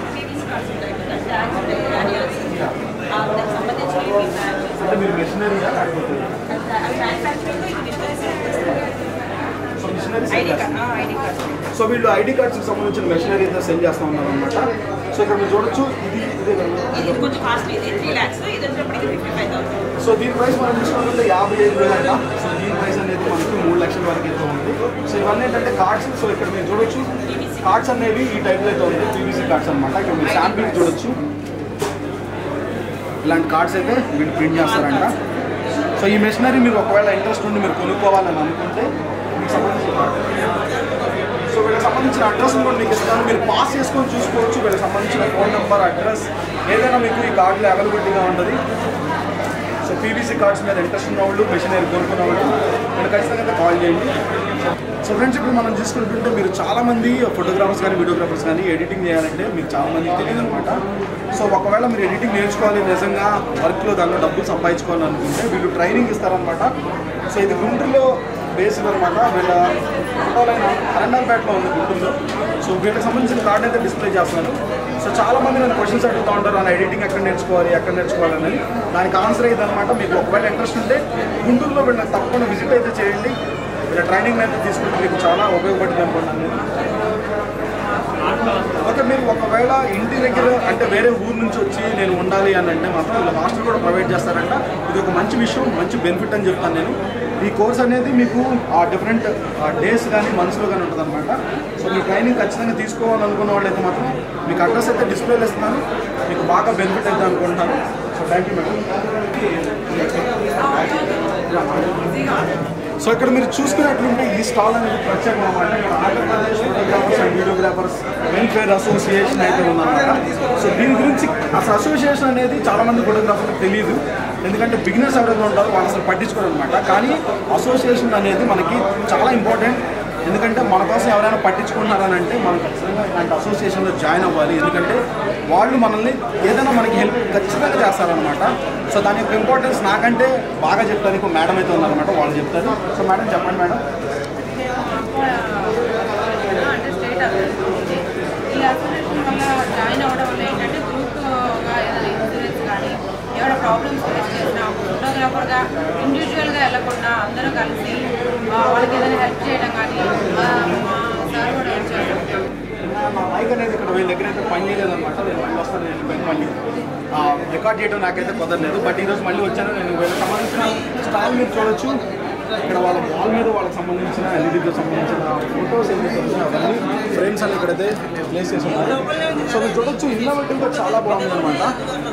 అంటే మీరు మెషినరీగా లేకపోతే సో మిషనరీ సో వీళ్ళు ఐడి కార్డ్స్కి సంబంధించిన మెషినరీ అయితే సెల్ చేస్తూ ఉన్నారు అనమాట సో ఇక్కడ మీరు చూడొచ్చు ఇది ఇదే కదా.
ఇది కొంచెం కాస్ట్లీ ఇది త్రీ ల్యాక్స్ ఇది వచ్చేటప్పటికి ఫిఫ్టీ ఫైవ్ థౌసండ్
సో దీని ప్రైస్ మనం చూసుకుంటే యాభై ఐదు వేలు అంట సో దీని ప్రైస్ అనేది మనకి మూడు లక్షల వరకు అయితే ఉంది సో ఇవన్నీ ఏంటంటే కార్డ్స్ సో ఇక్కడ మీరు చూడొచ్చు కార్డ్స్ అనేవి ఈ టైప్లో అయితే ఉంది పీవీసీ కార్డ్స్ అనమాట ఇక్కడ మీరు శాంపిల్ చూడొచ్చు ఇలాంటి కార్డ్స్ అయితే వీళ్ళు ప్రింట్ చేస్తారంట సో ఈ మెషినరీ మీరు ఒకవేళ ఇంట్రెస్ట్ ఉండి మీరు కొనుక్కోవాలని అనుకుంటే మీకు సంబంధించిన కార్డ్ సో వీళ్ళకి సంబంధించిన అడ్రస్ కూడా మీకు ఇస్తాను మీరు పాస్ చేసుకొని చూసుకోవచ్చు వీళ్ళకి సంబంధించిన ఫోన్ నెంబర్ అడ్రస్ ఏదైనా మీకు ఈ కార్డులో అవైలబిలిటీగా ఉంటుంది సో పీవీసీ కార్డ్స్ మీద ఇంట్రెస్ట్ ఉన్న వాళ్ళు మెషినరీ కొనుక్కున్న వాళ్ళు మీరు ఖచ్చితంగా అయితే కాల్ చేయండి సో ఫ్రెండ్స్ ఇప్పుడు మనం చూసుకుంటుంటే మీరు చాలా మంది ఫోటోగ్రాఫర్స్ కానీ వీడియోగ్రాఫర్స్ కానీ ఎడిటింగ్ చేయాలంటే మీకు చాలా మందికి తెలియదు అనమాట సో ఒకవేళ మీరు ఎడిటింగ్ నేర్చుకోవాలి నిజంగా వర్క్లో దాంట్లో డబ్బులు సంపాదించుకోవాలి అనుకుంటే వీళ్ళు ట్రైనింగ్ ఇస్తారనమాట సో ఇది గుంటూరులో బేస్డ్ అనమాట వీళ్ళ ఫోటోలైన అరండాల్పేటలో ఉంది గుంటూరులో సో వీళ్ళకి సంబంధించిన కార్డ్ అయితే డిస్ప్లే చేస్తున్నారు సో చాలా మంది నన్ను క్వశ్చన్స్ అడుగుతూ ఉంటారు అన్న ఎడిటింగ్ ఎక్కడ నేర్చుకోవాలి ఎక్కడ నేర్చుకోవాలి అనేది దానికి ఆన్సర్ అయితే అనమాట మీకు ఒకవేళ ఇంట్రెస్ట్ ఉంటే గుంటూరులో వీళ్ళని తప్పకుండా విజిట్ అయితే చేయండి వీళ్ళ ట్రైనింగ్ అయితే తీసుకుంటే మీకు చాలా ఉపయోగపడుతుంది అనుకుంటున్నాను నేను ఓకే మీరు ఒకవేళ ఇంటి దగ్గర అంటే వేరే ఊరు నుంచి వచ్చి నేను ఉండాలి అని అంటే మాత్రం వీళ్ళు హాస్టల్ కూడా ప్రొవైడ్ చేస్తారంట ఇది ఒక మంచి విషయం మంచి బెనిఫిట్ అని చెప్తాను నేను ఈ కోర్స్ అనేది మీకు ఆ డిఫరెంట్ డేస్ కానీ మంత్స్లో కానీ ఉంటుంది అనమాట సో మీ ట్రైనింగ్ ఖచ్చితంగా తీసుకోవాలనుకున్న వాళ్ళైతే మాత్రం మీకు అడ్రస్ అయితే డిస్ప్లేలో ఇస్తున్నాను మీకు బాగా బెనిఫిట్ అయితే అనుకుంటున్నాను so thank you madam so ఇక్కడ మీరు చూసుకున్నట్లుంటే ఈ స్టాల్ అనేది ప్రత్యేకం అనమాట ఇక్కడ Andhra Pradesh photographers and videographers welfare association అయితే ఉందన్నమాట సో దీని గురించి అసలు అసోసియేషన్ అనేది చాలా మంది ఫోటోగ్రాఫర్లకు తెలియదు ఎందుకంటే బిగినర్స్ ఎవరైతే ఉంటారో వాళ్ళు అసలు పట్టించుకోరు అనమాట కానీ అసోసియేషన్ అనేది మనకి చాలా ఇంపార్టెంట్ ఎందుకంటే మన కోసం ఎవరైనా పట్టించుకుంటున్నారని అంటే మనం ఖచ్చితంగా ఇలాంటి అసోసియేషన్లో జాయిన్ అవ్వాలి ఎందుకంటే వాళ్ళు మనల్ని ఏదైనా మనకి హెల్ప్ ఖచ్చితంగా చేస్తారనమాట సో దాని యొక్క ఇంపార్టెన్స్ నాకంటే బాగా చెప్తానికి ఒక మేడం అయితే ఉన్నారనమాట వాళ్ళు చెప్తారు సో మేడం చెప్పండి మేడం
అంటే స్టేట్ అసోసియేషన్ ఈ అసోసియేషన్ వల్ల జాయిన్ అవ్వడం వల్ల ఏంటంటే గ్రూప్గా ఏదైనా ఇన్సూరెన్స్ కానీ ఏమైనా ప్రాబ్లమ్స్ ఫేస్ చేసినా ఫోటోగ్రాఫర్గా ఇండివిజువల్గా వెళ్ళకుండా అందరూ కలిసి ఆ, వాళ్ళకి ఏదైనా హెల్ప్ చేయడం కానీ ఆ, మా సార్ కూడా హెల్ప్ చేయడం
నా మైక్ అనేది ఇక్కడ వీళ్ళ దగ్గర అయితే పని చేయలేదన్నమాట నేను మళ్ళీ వస్తాను నేను వెళ్ళిపోయాను మళ్ళీ రికార్డ్ చేయడం నాకైతే కుదరలేదు బట్ ఈరోజు మళ్ళీ వచ్చాను నేను వీళ్ళకి సంబంధించిన స్టైల్ మీరు చూడొచ్చు ఇక్కడ వాళ్ళ వాల్ మీద వాళ్ళకి సంబంధించిన ఎల్ఈడితో సంబంధించిన ఫొటోస్ ఏదైతే ఉన్నాయో అవన్నీ ఫ్రేమ్స్ అన్ని ఇక్కడైతే ప్లేస్ చేసి ఉన్నారు సో మీరు చూడొచ్చు ఇన్నోవేటివ్గా చాలా బాగుంది అనమాట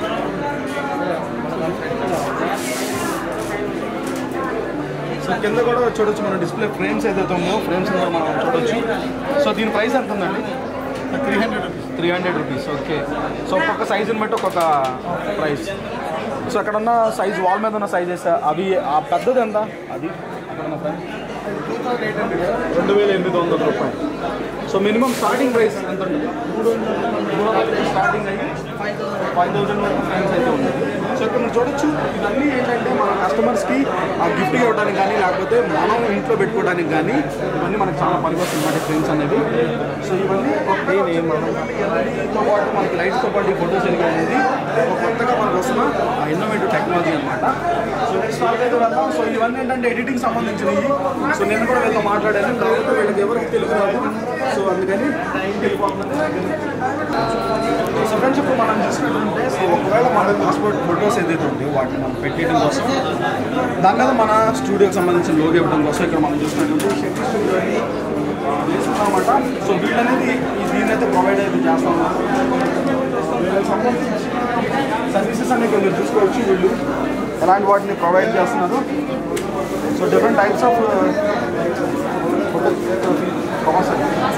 సో కింద కూడా చూడొచ్చు మన డిస్ప్లే ఫ్రేమ్స్ ఏదైతే ఉందో ఫ్రేమ్స్ కూడా మనం చూడొచ్చు సో దీని ప్రైస్ ఎంత ఉందండి three hundred rupees three hundred rupees okay so ఒక్కొక్క సైజుని బట్టి ఒక్కొక్క ప్రైస్ సో అక్కడ ఉన్న సైజ్ వాల్ మీద ఉన్న సైజెస్ అవి ఆ పెద్దది ఎంత అది అక్కడ ఉన్న ప్రైస్ రెండు వేల ఎనిమిది వందల రూపాయలు సో మినిమం స్టార్టింగ్ ప్రైస్ ఎంత ఉంటుంది మూడు వందల స్టార్టింగ్ అయ్యి ఫైవ్ థౌసండ్ వరకు ఫ్రెండ్స్ అయితే ఉంటుంది సో ఇక్కడ మీరు చూడొచ్చు ఇవన్నీ ఏంటంటే మన కస్టమర్స్కి ఆ గిఫ్ట్ ఇవ్వడానికి కానీ లేకపోతే మనం ఇంట్లో పెట్టుకోవడానికి కానీ ఇవన్నీ మనకు చాలా పనికొస్తుంది అన్నమాట ఫ్రెండ్స్ అనేవి సో ఇవన్నీ నేను మనం ఎల్ఈడితో పాటు మనకి లైట్స్తో పాటు ఈ ఫోటోస్ ఎలిగి అనేది ఒక కొత్తగా మనకు వస్తున్న ఇన్నోవేటివ్ టెక్నాలజీ అనమాట సో నెక్స్ట్ స్టార్ట్ అయితే వెళ్దాం సో ఇవన్నీ ఏంటంటే ఎడిటింగ్ సంబంధించినవి సో నేను కూడా వీళ్ళతో మాట్లాడాను కాకపోతే వీళ్ళకి ఎవరికి తెలుగు రాదు సో అందుకని వెళ్ళిపోతున్నాను సో ఫ్రెండ్స్ ఇప్పుడు మనం చూసుకుంటుంటే సో ఒకవేళ మన పాస్పోర్ట్ ఫొటోస్ ఏదైతే ఉంటాయో వాటిని మనం పెట్టేయడం కోసం దాని మీద మన స్టూడియోకి సంబంధించిన లోగో ఇవ్వడం కోసం ఇక్కడ మనం చూసుకుంటుంటే షెట్టి స్టూడియో అనమాట సో వీళ్ళు అనేది ఈ దీన్ని అయితే ప్రొవైడ్ అయితే చేస్తా ఉన్నారు వీళ్ళకి సంబంధించిన సర్వీసెస్ అనేవి మీరు చూసుకోవచ్చు వీళ్ళు ఎలాంటి వాటిని ప్రొవైడ్ చేస్తున్నారు so different types of photography commerce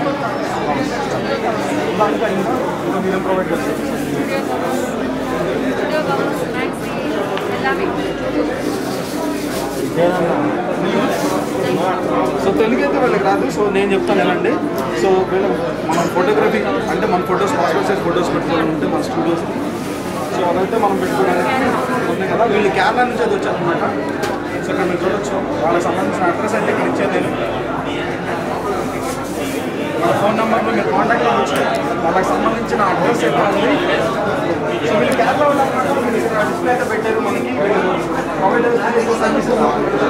దానికి ఇంకా ఇంకా మీరేం ప్రొవైడ్ చేస్తారు
స్టూడియో కవర్స్ మ్యాక్సీ எல்லாமே
సో తెలుగు అయితే వీళ్ళకి రాదు సో నేను చెప్తాను ఎలాంటి సో వీళ్ళ మనం ఫోటోగ్రఫీ అంటే మన ఫొటోస్ పాస్పోర్ట్ సైజ్ ఫొటోస్ పెట్టుకోవాలని ఉంటే మన స్టూడియోస్కి సో అదైతే మనం పెట్టుకోవడానికి ఉన్నాయి కదా వీళ్ళు కేరళ నుంచి అది వచ్చారనమాట సో ఇక్కడ మీరు చూడొచ్చు వాళ్ళకి సంబంధించిన అడ్రస్ అయితే ఇక్కడ ఇచ్చాను నేను వాళ్ళ ఫోన్ నెంబర్లో మీరు కాంటాక్ట్ అవ్వచ్చు వాళ్ళకి సంబంధించిన అడ్రస్ అయితే ఉంది సో వీళ్ళు కేరళ వాళ్ళు అనమాట వీళ్ళు ఇక్కడ డిస్ప్లే అయితే పెట్టారు మనకి వీళ్ళు ప్రొవైడ్ చేసే సర్వీసెస్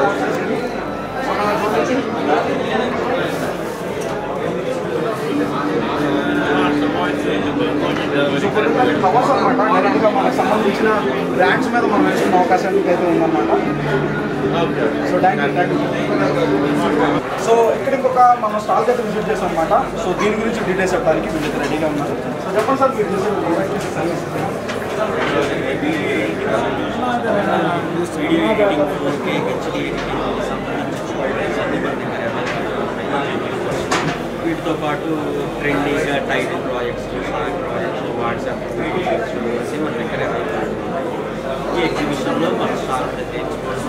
సో ఫోటోగ్రఫీ కవర్స్ అనమాట డైరెక్ట్గా మనకు సంబంధించిన బ్రాండ్స్ మీద మనం వేసుకున్న అవకాశం అయితే ఉందన్నమాట so thank you thank you so ఇక్కడ ఇంకొక మనం స్టాల్ అయితే విజిట్ చేస్తాం అనమాట సో దీని గురించి డీటెయిల్స్ చెప్పడానికి వీళ్ళు రెడీగా ఉన్నారు సో చెప్పండి సార్ మీరు service
video editing four K HD editing సంబంధించి అన్ని మన దగ్గర available ఉన్నాయి. వీటితో పాటు trending title projects song projects WhatsApp videos అన్నీ మన దగ్గర available ఉన్నాయి. ఈ ఎగ్జిబిషన్లో మన స్టాల్ తెచ్చుకోవడం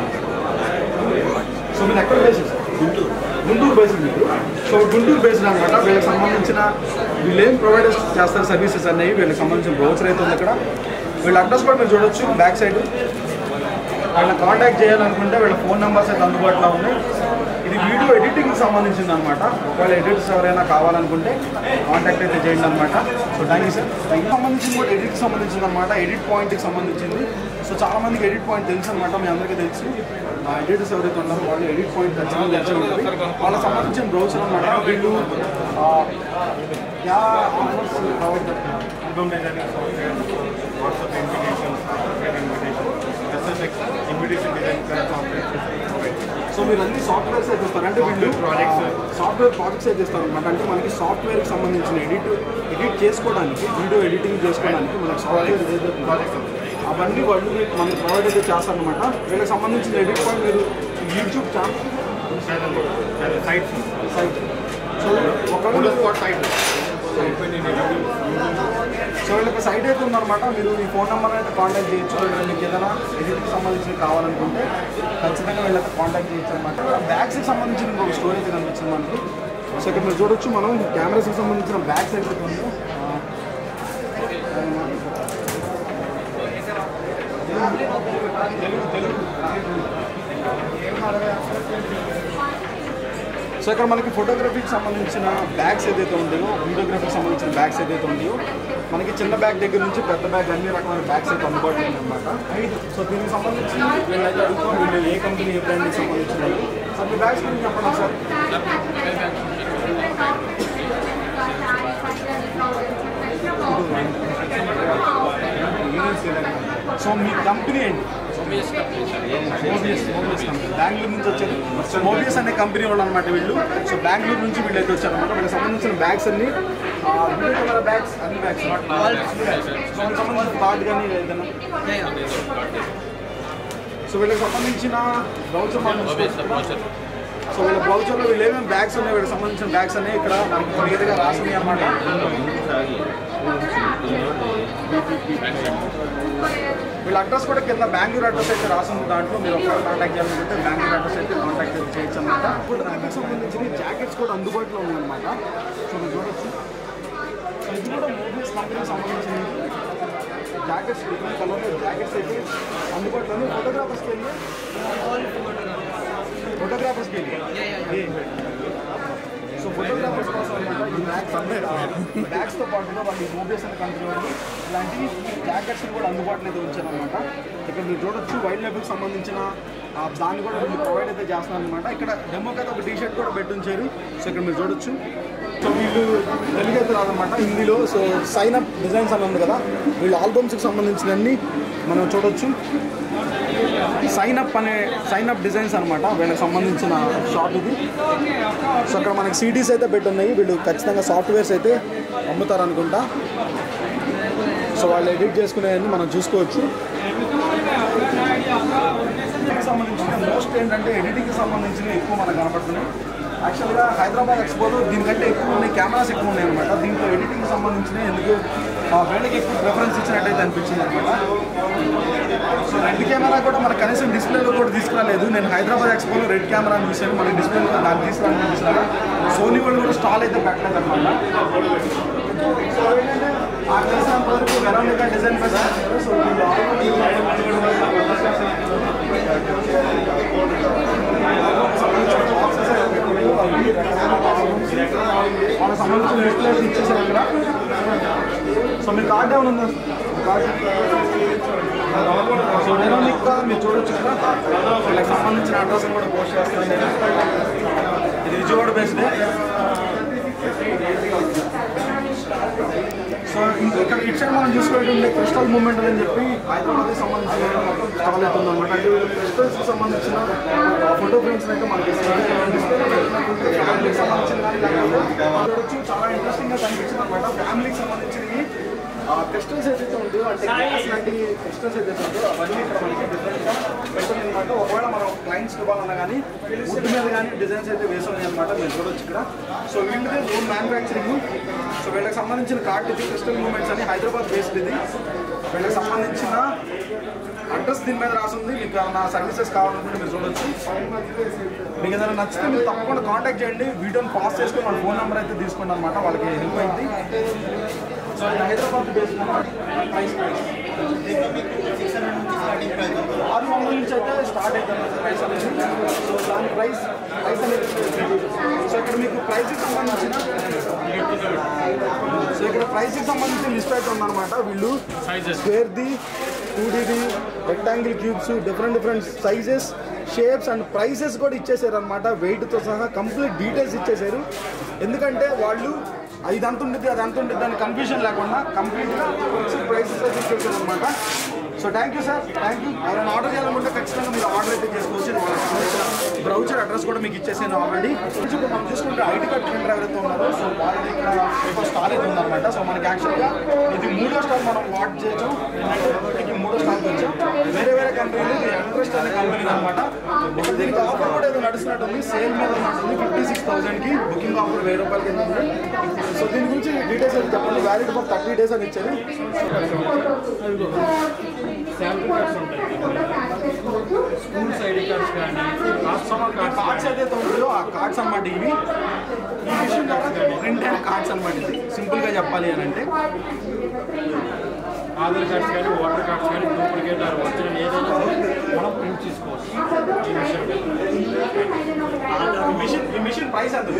సో మీరు ఎక్కడ base sir
Guntur
Guntur based మీకు సో గుంటూరు బేస్డ్ అనమాట వీళ్ళకి సంబంధించిన వీళ్ళు ఏం ప్రొవైడ్ చేస్తారు సర్వీసెస్ అనేవి వీళ్ళకి సంబంధించిన బ్రౌచర్ అయితే ఉంది ఇక్కడ వీళ్ళ అడ్రస్ కూడా మీరు చూడొచ్చు బ్యాక్ సైడ్ వీళ్ళని కాంటాక్ట్ చేయాలనుకుంటే వీళ్ళ ఫోన్ నెంబర్స్ అయితే అందుబాటులో ఉన్నాయి ఇది వీడియో ఎడిటింగ్కి సంబంధించింది అనమాట ఒకవేళ ఎడిటర్స్ ఎవరైనా కావాలనుకుంటే కాంటాక్ట్ అయితే చేయండి అనమాట సో థ్యాంక్ యూ సార్ దీనికి సంబంధించింది కూడా ఎడిట్కి సంబంధించింది అనమాట ఎడిట్ పాయింట్కి సంబంధించింది సో చాలా మందికి ఎడిట్ పాయింట్ తెలుసు అనమాట మీ అందరికీ తెలుసు ఆ ఎడిటర్స్ ఎవరైతే ఉన్నారో వాళ్ళు ఎడిట్ పాయింట్ ఖచ్చితంగా తెలిసి ఉంటుంది వాళ్ళకి సంబంధించిన బ్రౌచర్ అనమాట వీళ్ళు ఆ, యా ఆఫర్స్ ప్రొవైడ్ చేస్తున్నారు
album designing software WhatsApp invitation invitation SSX invitation design का सॉफ्टवेयर
సో మీరు అన్ని సాఫ్ట్వేర్స్ అయితే ఇస్తారు అంటే వీళ్ళు
Projects.
సాఫ్ట్వేర్ ప్రాజెక్ట్స్ అయితే ఇస్తారు అనమాట అంటే మనకి సాఫ్ట్వేర్కి సంబంధించిన ఎడిట్ ఎడిట్ చేసుకోవడానికి వీడియో ఎడిటింగ్ చేసుకోవడానికి మనకి సాఫ్ట్వేర్ ఏదైతే ఉందో, అవన్నీ వాళ్ళు మనకి ప్రొవైడ్ అయితే చేస్తారనమాట వీళ్ళకి సంబంధించిన ఎడిట్ పాయింట్ మీరు YouTube channel
sites
site so ఒకవేళ
स्पॉट साइट
సో వీళ్ళకి సైట్ అయితే ఉందన్నమాట మీరు ఈ ఫోన్ నెంబర్ అయితే కాంటాక్ట్ చేయొచ్చు వీళ్ళు మీకు ఏదైనా ఎడిట్కి సంబంధించి కావాలనుకుంటే ఖచ్చితంగా వీళ్ళకి కాంటాక్ట్ చేయొచ్చు అనమాట బ్యాగ్స్కి సంబంధించిన ఇంకొక స్టోరేజ్ కనిపించింది మనకి సో ఇక్కడ మీరు చూడొచ్చు మనం కెమెరాస్కి సంబంధించిన బ్యాగ్స్ అయితే ఉందో ఆ, సో ఇక్కడ మనకి ఫోటోగ్రఫీకి సంబంధించిన బ్యాగ్స్ ఏదైతే ఉంటాయో వీడియోగ్రఫీకి సంబంధించిన బ్యాగ్స్ ఏదైతే ఉంటాయో మనకి చిన్న బ్యాగ్ దగ్గర నుంచి పెద్ద బ్యాగ్ అన్ని రకమైన బ్యాగ్స్ అయితే అందుబాటులో ఉన్నాయన్నమాట సో దీనికి సంబంధించి వీళ్ళైతే అడుగుతాం వీళ్ళు ఏ కంపెనీ ఏ బ్రాండ్కి సంబంధించిన వాళ్ళు. సో మీ బ్యాగ్స్ గురించి చెప్పండి సార్ సో మీ కంపెనీ ఏంటి మోబియస్ మోబియస్ కంపెనీ బెంగళూరు నుంచి వచ్చారు సో మోబియస్ అనే కంపెనీ వాళ్ళు అనమాట వీళ్ళు సో బెంగళూరు నుంచి వీళ్ళు అయితే వచ్చారనమాట వీళ్ళకి సంబంధించిన బ్యాగ్స్ అన్ని వీడియో కెమెరా బ్యాగ్స్ అన్ని బ్యాగ్స్ సో వీళ్ళకి సంబంధించిన కార్డ్ కానీ ఏదైనా సో వీళ్ళకి సంబంధించిన బ్రౌచర్ మనం చూసుకోవచ్చు. సో వీళ్ళ బ్రౌచర్లో వీళ్ళు ఏమేమి బ్యాగ్స్ ఉన్నాయి వీళ్ళకి సంబంధించిన బ్యాగ్స్ అనేవి ఇక్కడ మనకి క్లియర్గా రాసినాయి అన్నమాట వీళ్ళ అడ్రస్ కూడా కింద బెంగళూరు అడ్రస్ అయితే రాసింది దాంట్లో మీరు ఒకవేళ కాంటాక్ట్ చేయాలనుకుంటే బెంగళూరు అడ్రస్ అయితే కాంటాక్ట్ అయితే చేయొచ్చు అనమాట ఇప్పుడు దానికి సంబంధించిన జాకెట్స్ కూడా అందుబాటులో ఉన్నాయన్నమాట సో మీరు చూడొచ్చు సో ఇది కూడా మూవీస్ కంపెనీకి సంబంధించిన జాకెట్స్ డిఫరెంట్ కలర్లో జాకెట్స్ అయితే అందుబాటులో ఉన్నాయి ఫోటోగ్రాఫర్స్కి వెళ్ళి ఫోటోగ్రాఫర్స్కి వెళ్ళి సో ఫోటోగ్రాఫర్స్ కోసం అనమాట ఈ బ్యాగ్స్ బ్యాగ్స్తో పాటుగా వాళ్ళు ఈ మూవీస్ అనే కంపెనీ వాళ్ళు ఇలాంటి జాకెట్స్ కూడా అందుబాటులో అయితే ఉంచారనమాట ఇక్కడ మీరు చూడొచ్చు వైల్డ్ లైఫ్కి సంబంధించిన ఆ, దాన్ని కూడా వీళ్ళు ప్రొవైడ్ అయితే చేస్తున్నారు అనమాట ఇక్కడ డెమోకి అయితే ఒక టీ షర్ట్ కూడా పెట్టి ఉంచారు సో ఇక్కడ మీరు చూడొచ్చు సో వీళ్ళు తెలుగు అయితే రాదనమాట హిందీలో సో సైన్ అప్ డిజైన్స్ అని ఉంది కదా వీళ్ళు ఆల్బమ్స్కి సంబంధించినవన్నీ మనం చూడొచ్చు సైన్ అప్ అనే సైన్ అప్ డిజైన్స్ అనమాట వీళ్ళకి సంబంధించిన షాప్ ఇది సో అక్కడ మనకి సిడీస్ అయితే పెట్టి ఉన్నాయి వీళ్ళు ఖచ్చితంగా సాఫ్ట్వేర్స్ అయితే అమ్ముతారు అనుకుంటా సో వాళ్ళు ఎడిట్ చేసుకునేవన్నీ మనం చూసుకోవచ్చు ఎడిటింగ్కి సంబంధించిన మోస్ట్ ఏంటంటే ఎడిటింగ్కి సంబంధించిన ఎక్కువ మనకు కనపడుతున్నాయి యాక్చువల్గా హైదరాబాద్ ఎక్స్పోలో దీనికంటే ఎక్కువ ఉన్నాయి కెమెరాస్ ఎక్కువ ఉన్నాయి అనమాట దీంట్లో ఎడిటింగ్కి సంబంధించిన ఎందుకు ఆ, వీళ్ళకి ఎక్కువ ప్రిఫరెన్స్ ఇచ్చినట్టయితే అనిపించింది అనమాట సో రెడ్ కెమెరా కూడా మనకు కనీసం డిస్ప్లేలో కూడా తీసుకురాలేదు నేను హైదరాబాద్ ఎక్స్పోలో రెడ్ కెమెరా చూశాను మనకి డిస్ప్లేలో దాన్ని తీసుకురాని చూసాను సోనీ వాళ్ళు కూడా స్టాల్ అయితే పెట్టలేదు అనమాట సో ఏంటంటే ఆ తెలిసినంత వరకు వెరోనికా డిజైన్ ఫెస్ట్ సో వీళ్ళు వాళ్ళ సంబంధించిన డిస్ప్లే ఇచ్చేసారు ఇక్కడ సో మీ కార్డ్ ఏమైనా ఉందా కార్డ్ సో నేను ఇంకా మీరు చూడొచ్చు ఇక్కడ వీళ్ళకి సంబంధించిన అడ్రస్ కూడా పోస్ట్ చేస్తాను నేను ఇది విజయవాడ బేస్డ్ సో ఇంక ఇక్కడ ఇటు సైడ్ మనం చూసుకుంటుంటే క్రిస్టల్ మూమెంట్ అని చెప్పి హైదరాబాద్కి సంబంధించిన స్టాల్ అవుతుంది అనమాట అంటే వీళ్ళు క్రిస్టల్స్కి సంబంధించిన ఫోటో ఫ్రేమ్స్ అయితే మనకి ఫ్యామిలీకి సంబంధించిన కానీ లేకపోతే చూడొచ్చు చాలా ఇంట్రెస్టింగ్గా కనిపించింది అనమాట ఫ్యామిలీకి సంబంధించినవి క్రిస్టల్స్ ఏదైతే ఉందో అంటే గ్లాస్ లాంటి క్రిస్టల్స్ ఏదైతే ఉందో అవన్నీ ఇక్కడ మనకి డిఫరెంట్గా పెట్టింది అనమాట ఒకవేళ మనం క్లయింట్స్ ఇవ్వాలన్నా కానీ వుడ్ మీద కానీ డిజైన్స్ అయితే వేసి ఉన్నాయి అనమాట మీరు చూడొచ్చు ఇక్కడ సో వీళ్ళది ఓన్ మ్యానుఫ్యాక్చరింగ్ సో వీళ్ళకి సంబంధించిన కార్డ్ ఇది క్రిస్టల్ మూమెంట్స్ అని హైదరాబాద్ బేస్డ్ ఇది వీళ్ళకి సంబంధించిన అడ్రస్ దీని మీద రాసింది మీకు ఏమైనా సర్వీసెస్ కావాలనుకుంటే మీరు చూడొచ్చు మీకు ఏదైనా నచ్చితే మీరు తప్పకుండా కాంటాక్ట్ చేయండి వీడియోని పాస్ చేసుకొని వాళ్ళ ఫోన్ నెంబర్ అయితే తీసుకోండి అనమాట వాళ్ళకి హెల్ప్ అయింది సో ఇది హైదరాబాద్ బేస్డ్ ప్రైస్ ఆరు వందల నుంచి అయితే స్టార్ట్ అవుతుంది ప్రైస్ అనేది సో దాని ప్రైస్ ప్రైస్ అనేది సో ఇక్కడ మీకు ప్రైస్కి సంబంధించిన సో ఇక్కడ ప్రైస్కి సంబంధించిన లిస్ట్ అయితే ఉందన్నమాట వీళ్ళు స్క్వేర్ది టూ డీది rectangle cubes different different sizes shapes and prices కూడా ఇచ్చేసారు అనమాట వెయిట్తో సహా కంప్లీట్ డీటెయిల్స్ ఇచ్చేసారు ఎందుకంటే వాళ్ళు ఇది అంత ఉంటుంది అది అంత ఉంటుంది దాని కన్ఫ్యూజన్ లేకుండా కంప్లీట్గా ప్రైసెస్ అయితే ఇచ్చేసారు అనమాట so thank you sir thank you ఎవరైనా ఆర్డర్ చేయాలనుకుంటే ఖచ్చితంగా మీరు ఆర్డర్ అయితే చేసుకోవచ్చు వాళ్ళకి సంబంధించిన బ్రౌచర్ అడ్రస్ కూడా మీకు ఇచ్చేసాను ఆల్రెడీ ఇప్పుడు మనం చూసుకుంటే ఐటీ కార్డ్ ప్రింటర్ ఎవరైతే ఉన్నారో సో వాళ్ళ ఇక్కడ ఒక స్టాల్ అయితే ఉందన్నమాట సో మనకి యాక్చువల్గా ఇది మూడో స్టాల్ మనం వాట్ చేయొచ్చు ఏంటంటే ఇప్పటికి మూడో స్టాల్కి వచ్చాం వేరే వేరే కంపెనీలు ఇది ఇంట్రెస్ట్ అనే కంపెనీ అనమాట ఇక్కడ దీనికి ఆఫర్ కూడా ఏదో నడుస్తున్నట్టుంది సేల్ మీద ఉన్నట్టుంది ఫిఫ్టీ సిక్స్ థౌసండ్కి బుకింగ్ ఆఫర్ వెయ్యి రూపాయలకి కింద ఉంది సో దీని గురించి డీటెయిల్స్ అయితే చెప్పండి వ్యాలిడ్ ఫర్ థర్టీ డేస్ అని ఇచ్చారు
స్కూల్స్ ఐడి కార్డ్స్ కానీ
కార్డ్స్ ఏదైతే ఉంటుందో ఆ కార్డ్స్ అన్నమాట ఇవి ఈ విషయం ప్రింట్ అయిన కార్డ్స్ అన్నమాట ఇది సింపుల్ గా చెప్పాలి అని అంటే
ఆధార్ కార్డ్స్ కానీ ఓటర్ కార్డ్స్ కానీ డూప్లికేట్ ఆర్ ఒరిజినల్ ఏదైనా మనం ప్రింట్ చేసుకోవచ్చు ఈ విషయం
ఈ మిషన్ ఈ మిషన్ ప్రైస్ ఎంత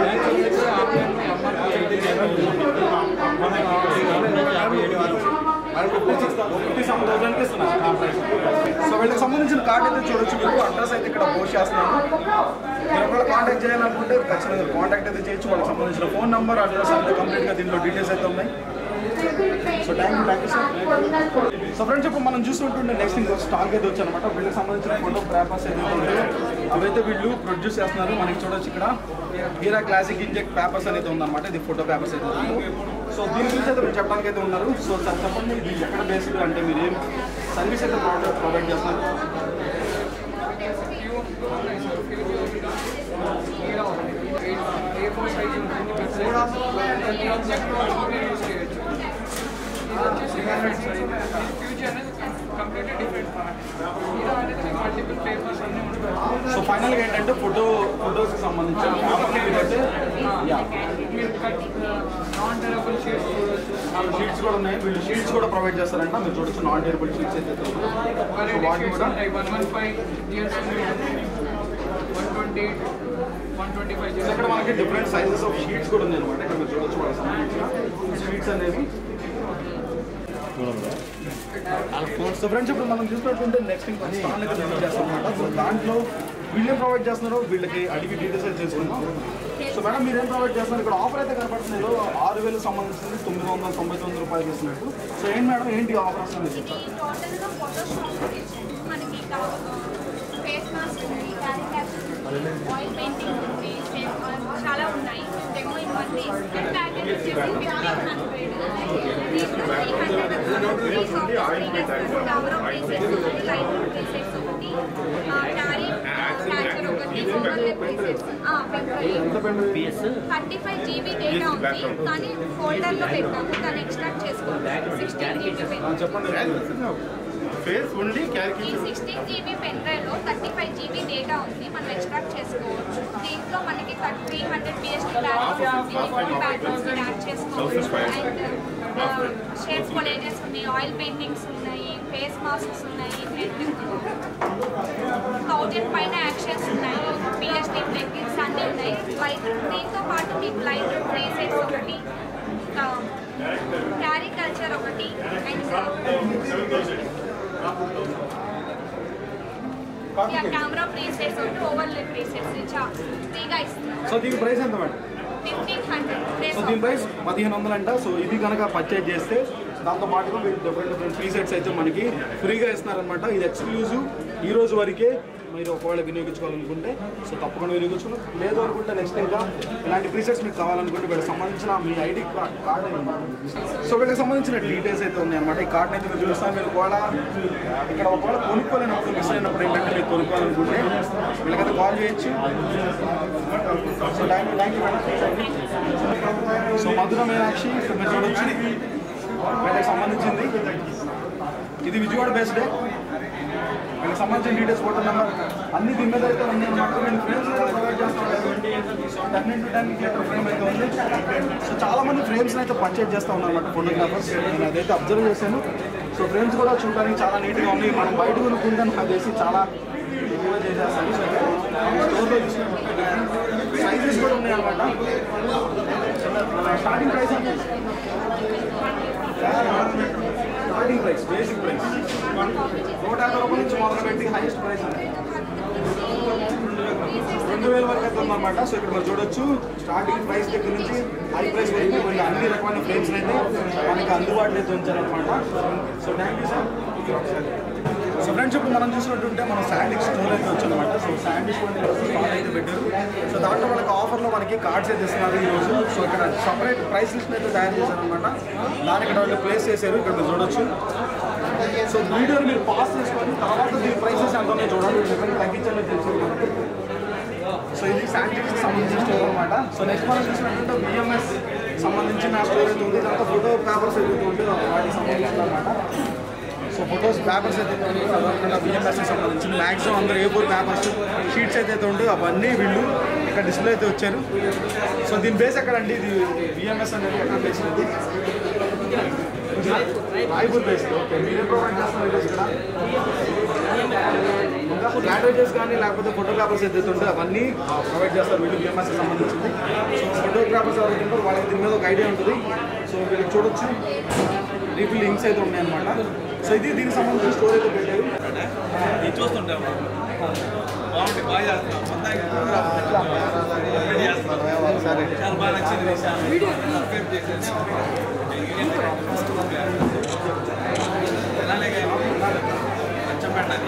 ఫిఫ్టీ సెవెన్ థౌసండ్కి ఇస్తున్నారు ఆ ప్రైస్ సో వీళ్ళకి సంబంధించిన కార్డ్ అయితే చూడొచ్చు మీరు అడ్రస్ అయితే ఇక్కడ పోస్ట్ చేస్తున్నాను మీరు ఒకవేళ కాంటాక్ట్ చేయాలనుకుంటే ఖచ్చితంగా కాంటాక్ట్ అయితే చేయొచ్చు వాళ్ళకి సంబంధించిన ఫోన్ నెంబర్ అడ్రస్ అంతా కంప్లీట్గా దీంట్లో డీటెయిల్స్ అయితే ఉన్నాయి so thank you thank you sir so friends ఇప్పుడు మనం చూస్తుంటుంటే నెక్స్ట్ ఇంకో స్టాక్ అయితే వచ్చానమాట వీళ్ళకి సంబంధించిన ఫోటో పేపర్స్ ఏదైతే ఉంటాయో అవైతే వీళ్ళు ప్రొడ్యూస్ చేస్తున్నారు మనకి చూడొచ్చు ఇక్కడ హీరా క్లాసిక్ ఇంజెక్ట్ పేపర్స్ అనేది ఉందన్నమాట ఇది ఫోటో పేపర్స్ అయితే ఉందో సో దీని గురించి అయితే మీరు చెప్పడానికి అయితే ఉన్నారు సో సార్ చెప్పండి ఇది ఎక్కడ బేస్డ్ అంటే మీరు ఏం సర్వీస్ అయితే ప్రొవైడ్ ప్రొవైడ్ చేస్తున్నారు సో ఫైనల్గా ఏంటంటే ఫోటో ఫోటోస్కి సంబంధించిన పేపర్లు మీరైతే షీట్స్ కూడా ఉన్నాయి వీళ్ళు షీట్స్ కూడా ప్రొవైడ్ చేస్తారంట మీరు చూడొచ్చు నాన్ టేబుల్ షీట్స్ అయితే ఉన్నాయి. సో వాటిని కూడా సో ఇక్కడ మనకి డిఫరెంట్ సైజెస్ ఆఫ్ షీట్స్ కూడా ఉన్నాయి అనమాట ఇక్కడ మీరు చూడొచ్చు వాళ్ళకి సంబంధించిన షీట్స్ అనేవి సో ఫ్రెండ్స్ ఇప్పుడు మనం చూసినట్టుంటే నెక్స్ట్ ఇంకా స్టాల్ అయితే విజిట్ చేస్తాం అనమాట సో దాంట్లో వీళ్ళేం ప్రొవైడ్ చేస్తున్నారు వీళ్ళకి అడిగి డీటెయిల్స్ అయితే చేసుకుందాం సో మేడం మీరు ఏం ప్రొవైడ్ చేస్తున్నారు ఇక్కడ ఆఫర్ అయితే కనపడుతున్నాయి ఆరు వేలు సంబంధించింది తొమ్మిది వందల తొంభై తొమ్మిది రూపాయలు ఇస్తున్నట్టు సో ఏంటి మేడం ఏంటి ఆఫర్ వస్తుంది మీరు చెప్తారు
టోటల్గా ఫోటోషాప్ ఇచ్చాము మనకి ఫేస్ మాస్క్ ఉంది క్యారీ క్యాప్స్ ఆయిల్ పెయింటింగ్ ఉంది చాలా ఉన్నాయి డెమో ఇవ్వండి ఇన్స్టెంట్ ప్యాకేజ్ వచ్చేసి ఫిఫ్టీన్ హండ్రెడ్ దీంట్లో three hundred cover of places ఉంది లైట్ ప్లేసెస్ ఉంది క్యారీ క్యాచర్ ఒకటి over places thirty five GB data ఉంది కానీ ఫోల్డర్లో పెట్టాము దాన్ని ఎక్స్ట్రాక్ట్ చేసుకోవాలి సిక్స్టీన్ జీబీ పెన్
చెప్పండి
ఫేస్ ఓన్లీ
ఈ సిక్స్టీన్ జీబీ పెన్ డ్రైవ్లో థర్టీ ఫైవ్ జీబీ డేటా ఉంది మనం ఎక్స్ట్రాక్ట్ చేసుకోవచ్చు దీంట్లో మనకి three hundred PST backgrounds add చేసుకోవచ్చు అండ్ షేప్ కొలేజెస్ ఉన్నాయి ఆయిల్ పెయింటింగ్స్ ఉన్నాయి ఫేస్ మాస్క్స్ ఉన్నాయి థౌజండ్ పైన యాక్షన్స్ ఉన్నాయి పిఎస్టీ ప్లెగిన్స్ అన్నీ ఉన్నాయి లైట్ దీంతో పాటు మీకు లైట్ ట్రేసెస్ ఒకటి క్యారీ కల్చర్ ఒకటి అండ్ కెమెరా ప్రీసెట్స్ ఒకటి ఓవర్లే ప్రీసెట్స్ ఫ్రీగా ఇస్తున్నారు
సో దీని ప్రైస్ ఎంత మేడం
ఫిఫ్టీన్ హండ్రెడ్
సో దీని ప్రైస్ పదిహేను వందలు అంట సో ఇది కనుక పర్చేజ్ చేస్తే దాంతో పాటుగా మీరు డిఫరెంట్ డిఫరెంట్ ప్రీ సెట్స్ అయితే మనకి ఫ్రీగా ఇస్తున్నారనమాట ఇది ఎక్స్క్లూజివ్ ఈ రోజు వరకే మీరు ఒకవేళ వినియోగించుకోవాలనుకుంటే సో తప్పకుండా వినియోగించుకుని లేదు అనుకుంటే నెక్స్ట్ ఇంకా ఇలాంటి ప్రీసెట్స్ మీకు కావాలనుకుంటే వీళ్ళకి సంబంధించిన మీ ఐడి కార్డ్ కార్డ్ సో వీళ్ళకి సంబంధించిన డీటెయిల్స్ అయితే ఉన్నాయన్నమాట ఈ కార్డ్ అయితే మీరు చూస్తాను మీరు ఒకవేళ ఇక్కడ ఒకవేళ కొనుక్కోలేనప్పుడు మిస్ అయినప్పుడు ఏంటంటే మీరు కొనుక్కోవాలనుకుంటే వీళ్ళకైతే కాల్ చేయొచ్చు so thank you thank you madam so Madhura Meenakshi ఇక్కడ మీరు చూడొచ్చు వీళ్ళకి సంబంధించింది ఇది విజయవాడ బేస్డే వీళ్ళకి సంబంధించిన డీటెయిల్స్ ఫోటో నెంబర్ అన్ని దీని మీద అయితే ఉంది అనమాట నేను ఫ్రేమ్స్ ప్రొవైడ్ చేస్తాను so ten into ten litre frame అయితే ఉంది సో చాలా మంది ఫ్రేమ్స్ అయితే పర్చేజ్ చేస్తూ ఉన్నారు అనమాట ఫోటోగ్రాఫర్స్ నేను అదైతే అబ్జర్వ్ చేశాను సో ఫ్రేమ్స్ కూడా చూడడానికి చాలా నీట్గా ఉన్నాయి మనం బయట కొనుక్కుంటే నాకు చేసి చాలా ఎక్కువ చేసేస్తాను సో స్టోర్లో చూసినట్టు సైజెస్ కూడా ఉన్నాయి అనమాట స్టార్టింగ్ ప్రైస్ అంటే స్టార్టింగ్ ప్రైస్ బేసిక్ ప్రైస్ నూట యాభై రూపాయల నుంచి మొదలు పెట్టి హైయెస్ట్ ప్రైస్ రెండు వేల వరకు అయితే ఉందన్నమాట సో ఇక్కడ మీరు చూడొచ్చు స్టార్టింగ్ ప్రైస్ దగ్గర నుంచి హై ప్రైస్ వరకు కొన్ని అన్ని రకమైన ఫ్రేమ్స్ అయితే మనకి అందుబాటులో అయితే ఉంచారనమాట so thank you sir so friends ఇప్పుడు మనం చూసినట్టుంటే మనం శాండిక్ స్టోర్ అయితే వచ్చామన్నమాట సో శాండిక్ స్టోర్ స్టాక్ అయితే పెట్టారు సో దాంట్లో మనకి ఆఫర్లో మనకి కార్డ్స్ అయితే ఇస్తున్నారు ఈరోజు సో ఇక్కడ సపరేట్ ప్రైస్ లిస్ట్ అయితే తయారు చేశారనమాట దాన్ని ఇక్కడ వాళ్ళు ప్లేస్ చేశారు ఇక్కడ మీరు చూడొచ్చు సో వీడియోని మీరు పాస్ చేసుకొని తర్వాత దీని ప్రైసెస్ ఎంత ఉన్నాయో చూడండి డిఫరెంట్ తగ్గించాలని తెలుసు మనకి సో ఇది శానిటరీకి సంబంధించిన స్టోర్ అనమాట సో నెక్స్ట్ మనం చూసినట్టుంటే బిఎంఎస్ సంబంధించిన స్టోర్ అయితే ఉంది ఇదంతా ఫోటో పేపర్స్ ఏదైతే ఉంటే వాటికి సంబంధించిన అనమాట సో ఫొటోస్ పేపర్స్ అయితే అదేవిధంగా బిఎంఎస్కి సంబంధించిన మ్యాక్సిమం అందరూ ఏ ఫోర్ పేపర్స్ షీట్స్ అయితే ఉంటాయో అవన్నీ వీళ్ళు ఇక్కడ డిస్ప్లే అయితే వచ్చారు సో దీని బేస్ ఎక్కడండి ఇది బిఎంఎస్ అనేది ఎక్కడ బేస్ ఉంది రాయపూర్ బేస్ ఓకే మీరే ప్రొవైడ్ చేస్తున్నారు ఈరోజు ఇక్కడ లాంగ్వేజెస్ కానీ లేకపోతే ఫోటోగ్రాఫర్స్ ఏదైతే ఉంటే అవన్నీ ప్రొవైడ్ చేస్తారు వీళ్ళు బిఎంఎస్ సంబంధించింది సో ఫోటోగ్రాఫర్స్ ఎవరైతే ఉంటారో వాళ్ళకి దీని మీద ఒక ఐడియా ఉంటుంది సో వీళ్ళకి చూడొచ్చు రీఫిల్ లింక్స్ అయితే ఉన్నాయన్నమాట సో ఇది దీనికి సంబంధించిన స్టోర్ అయితే పెట్టారు
ఇది చూస్తుంటాం బాగుంటుంది బాగా చేస్తున్నాం మొత్తానికి చాలా బాగా నచ్చింది సబ్స్క్రైబ్ చేసేసి అలానే అచ్చంపేటది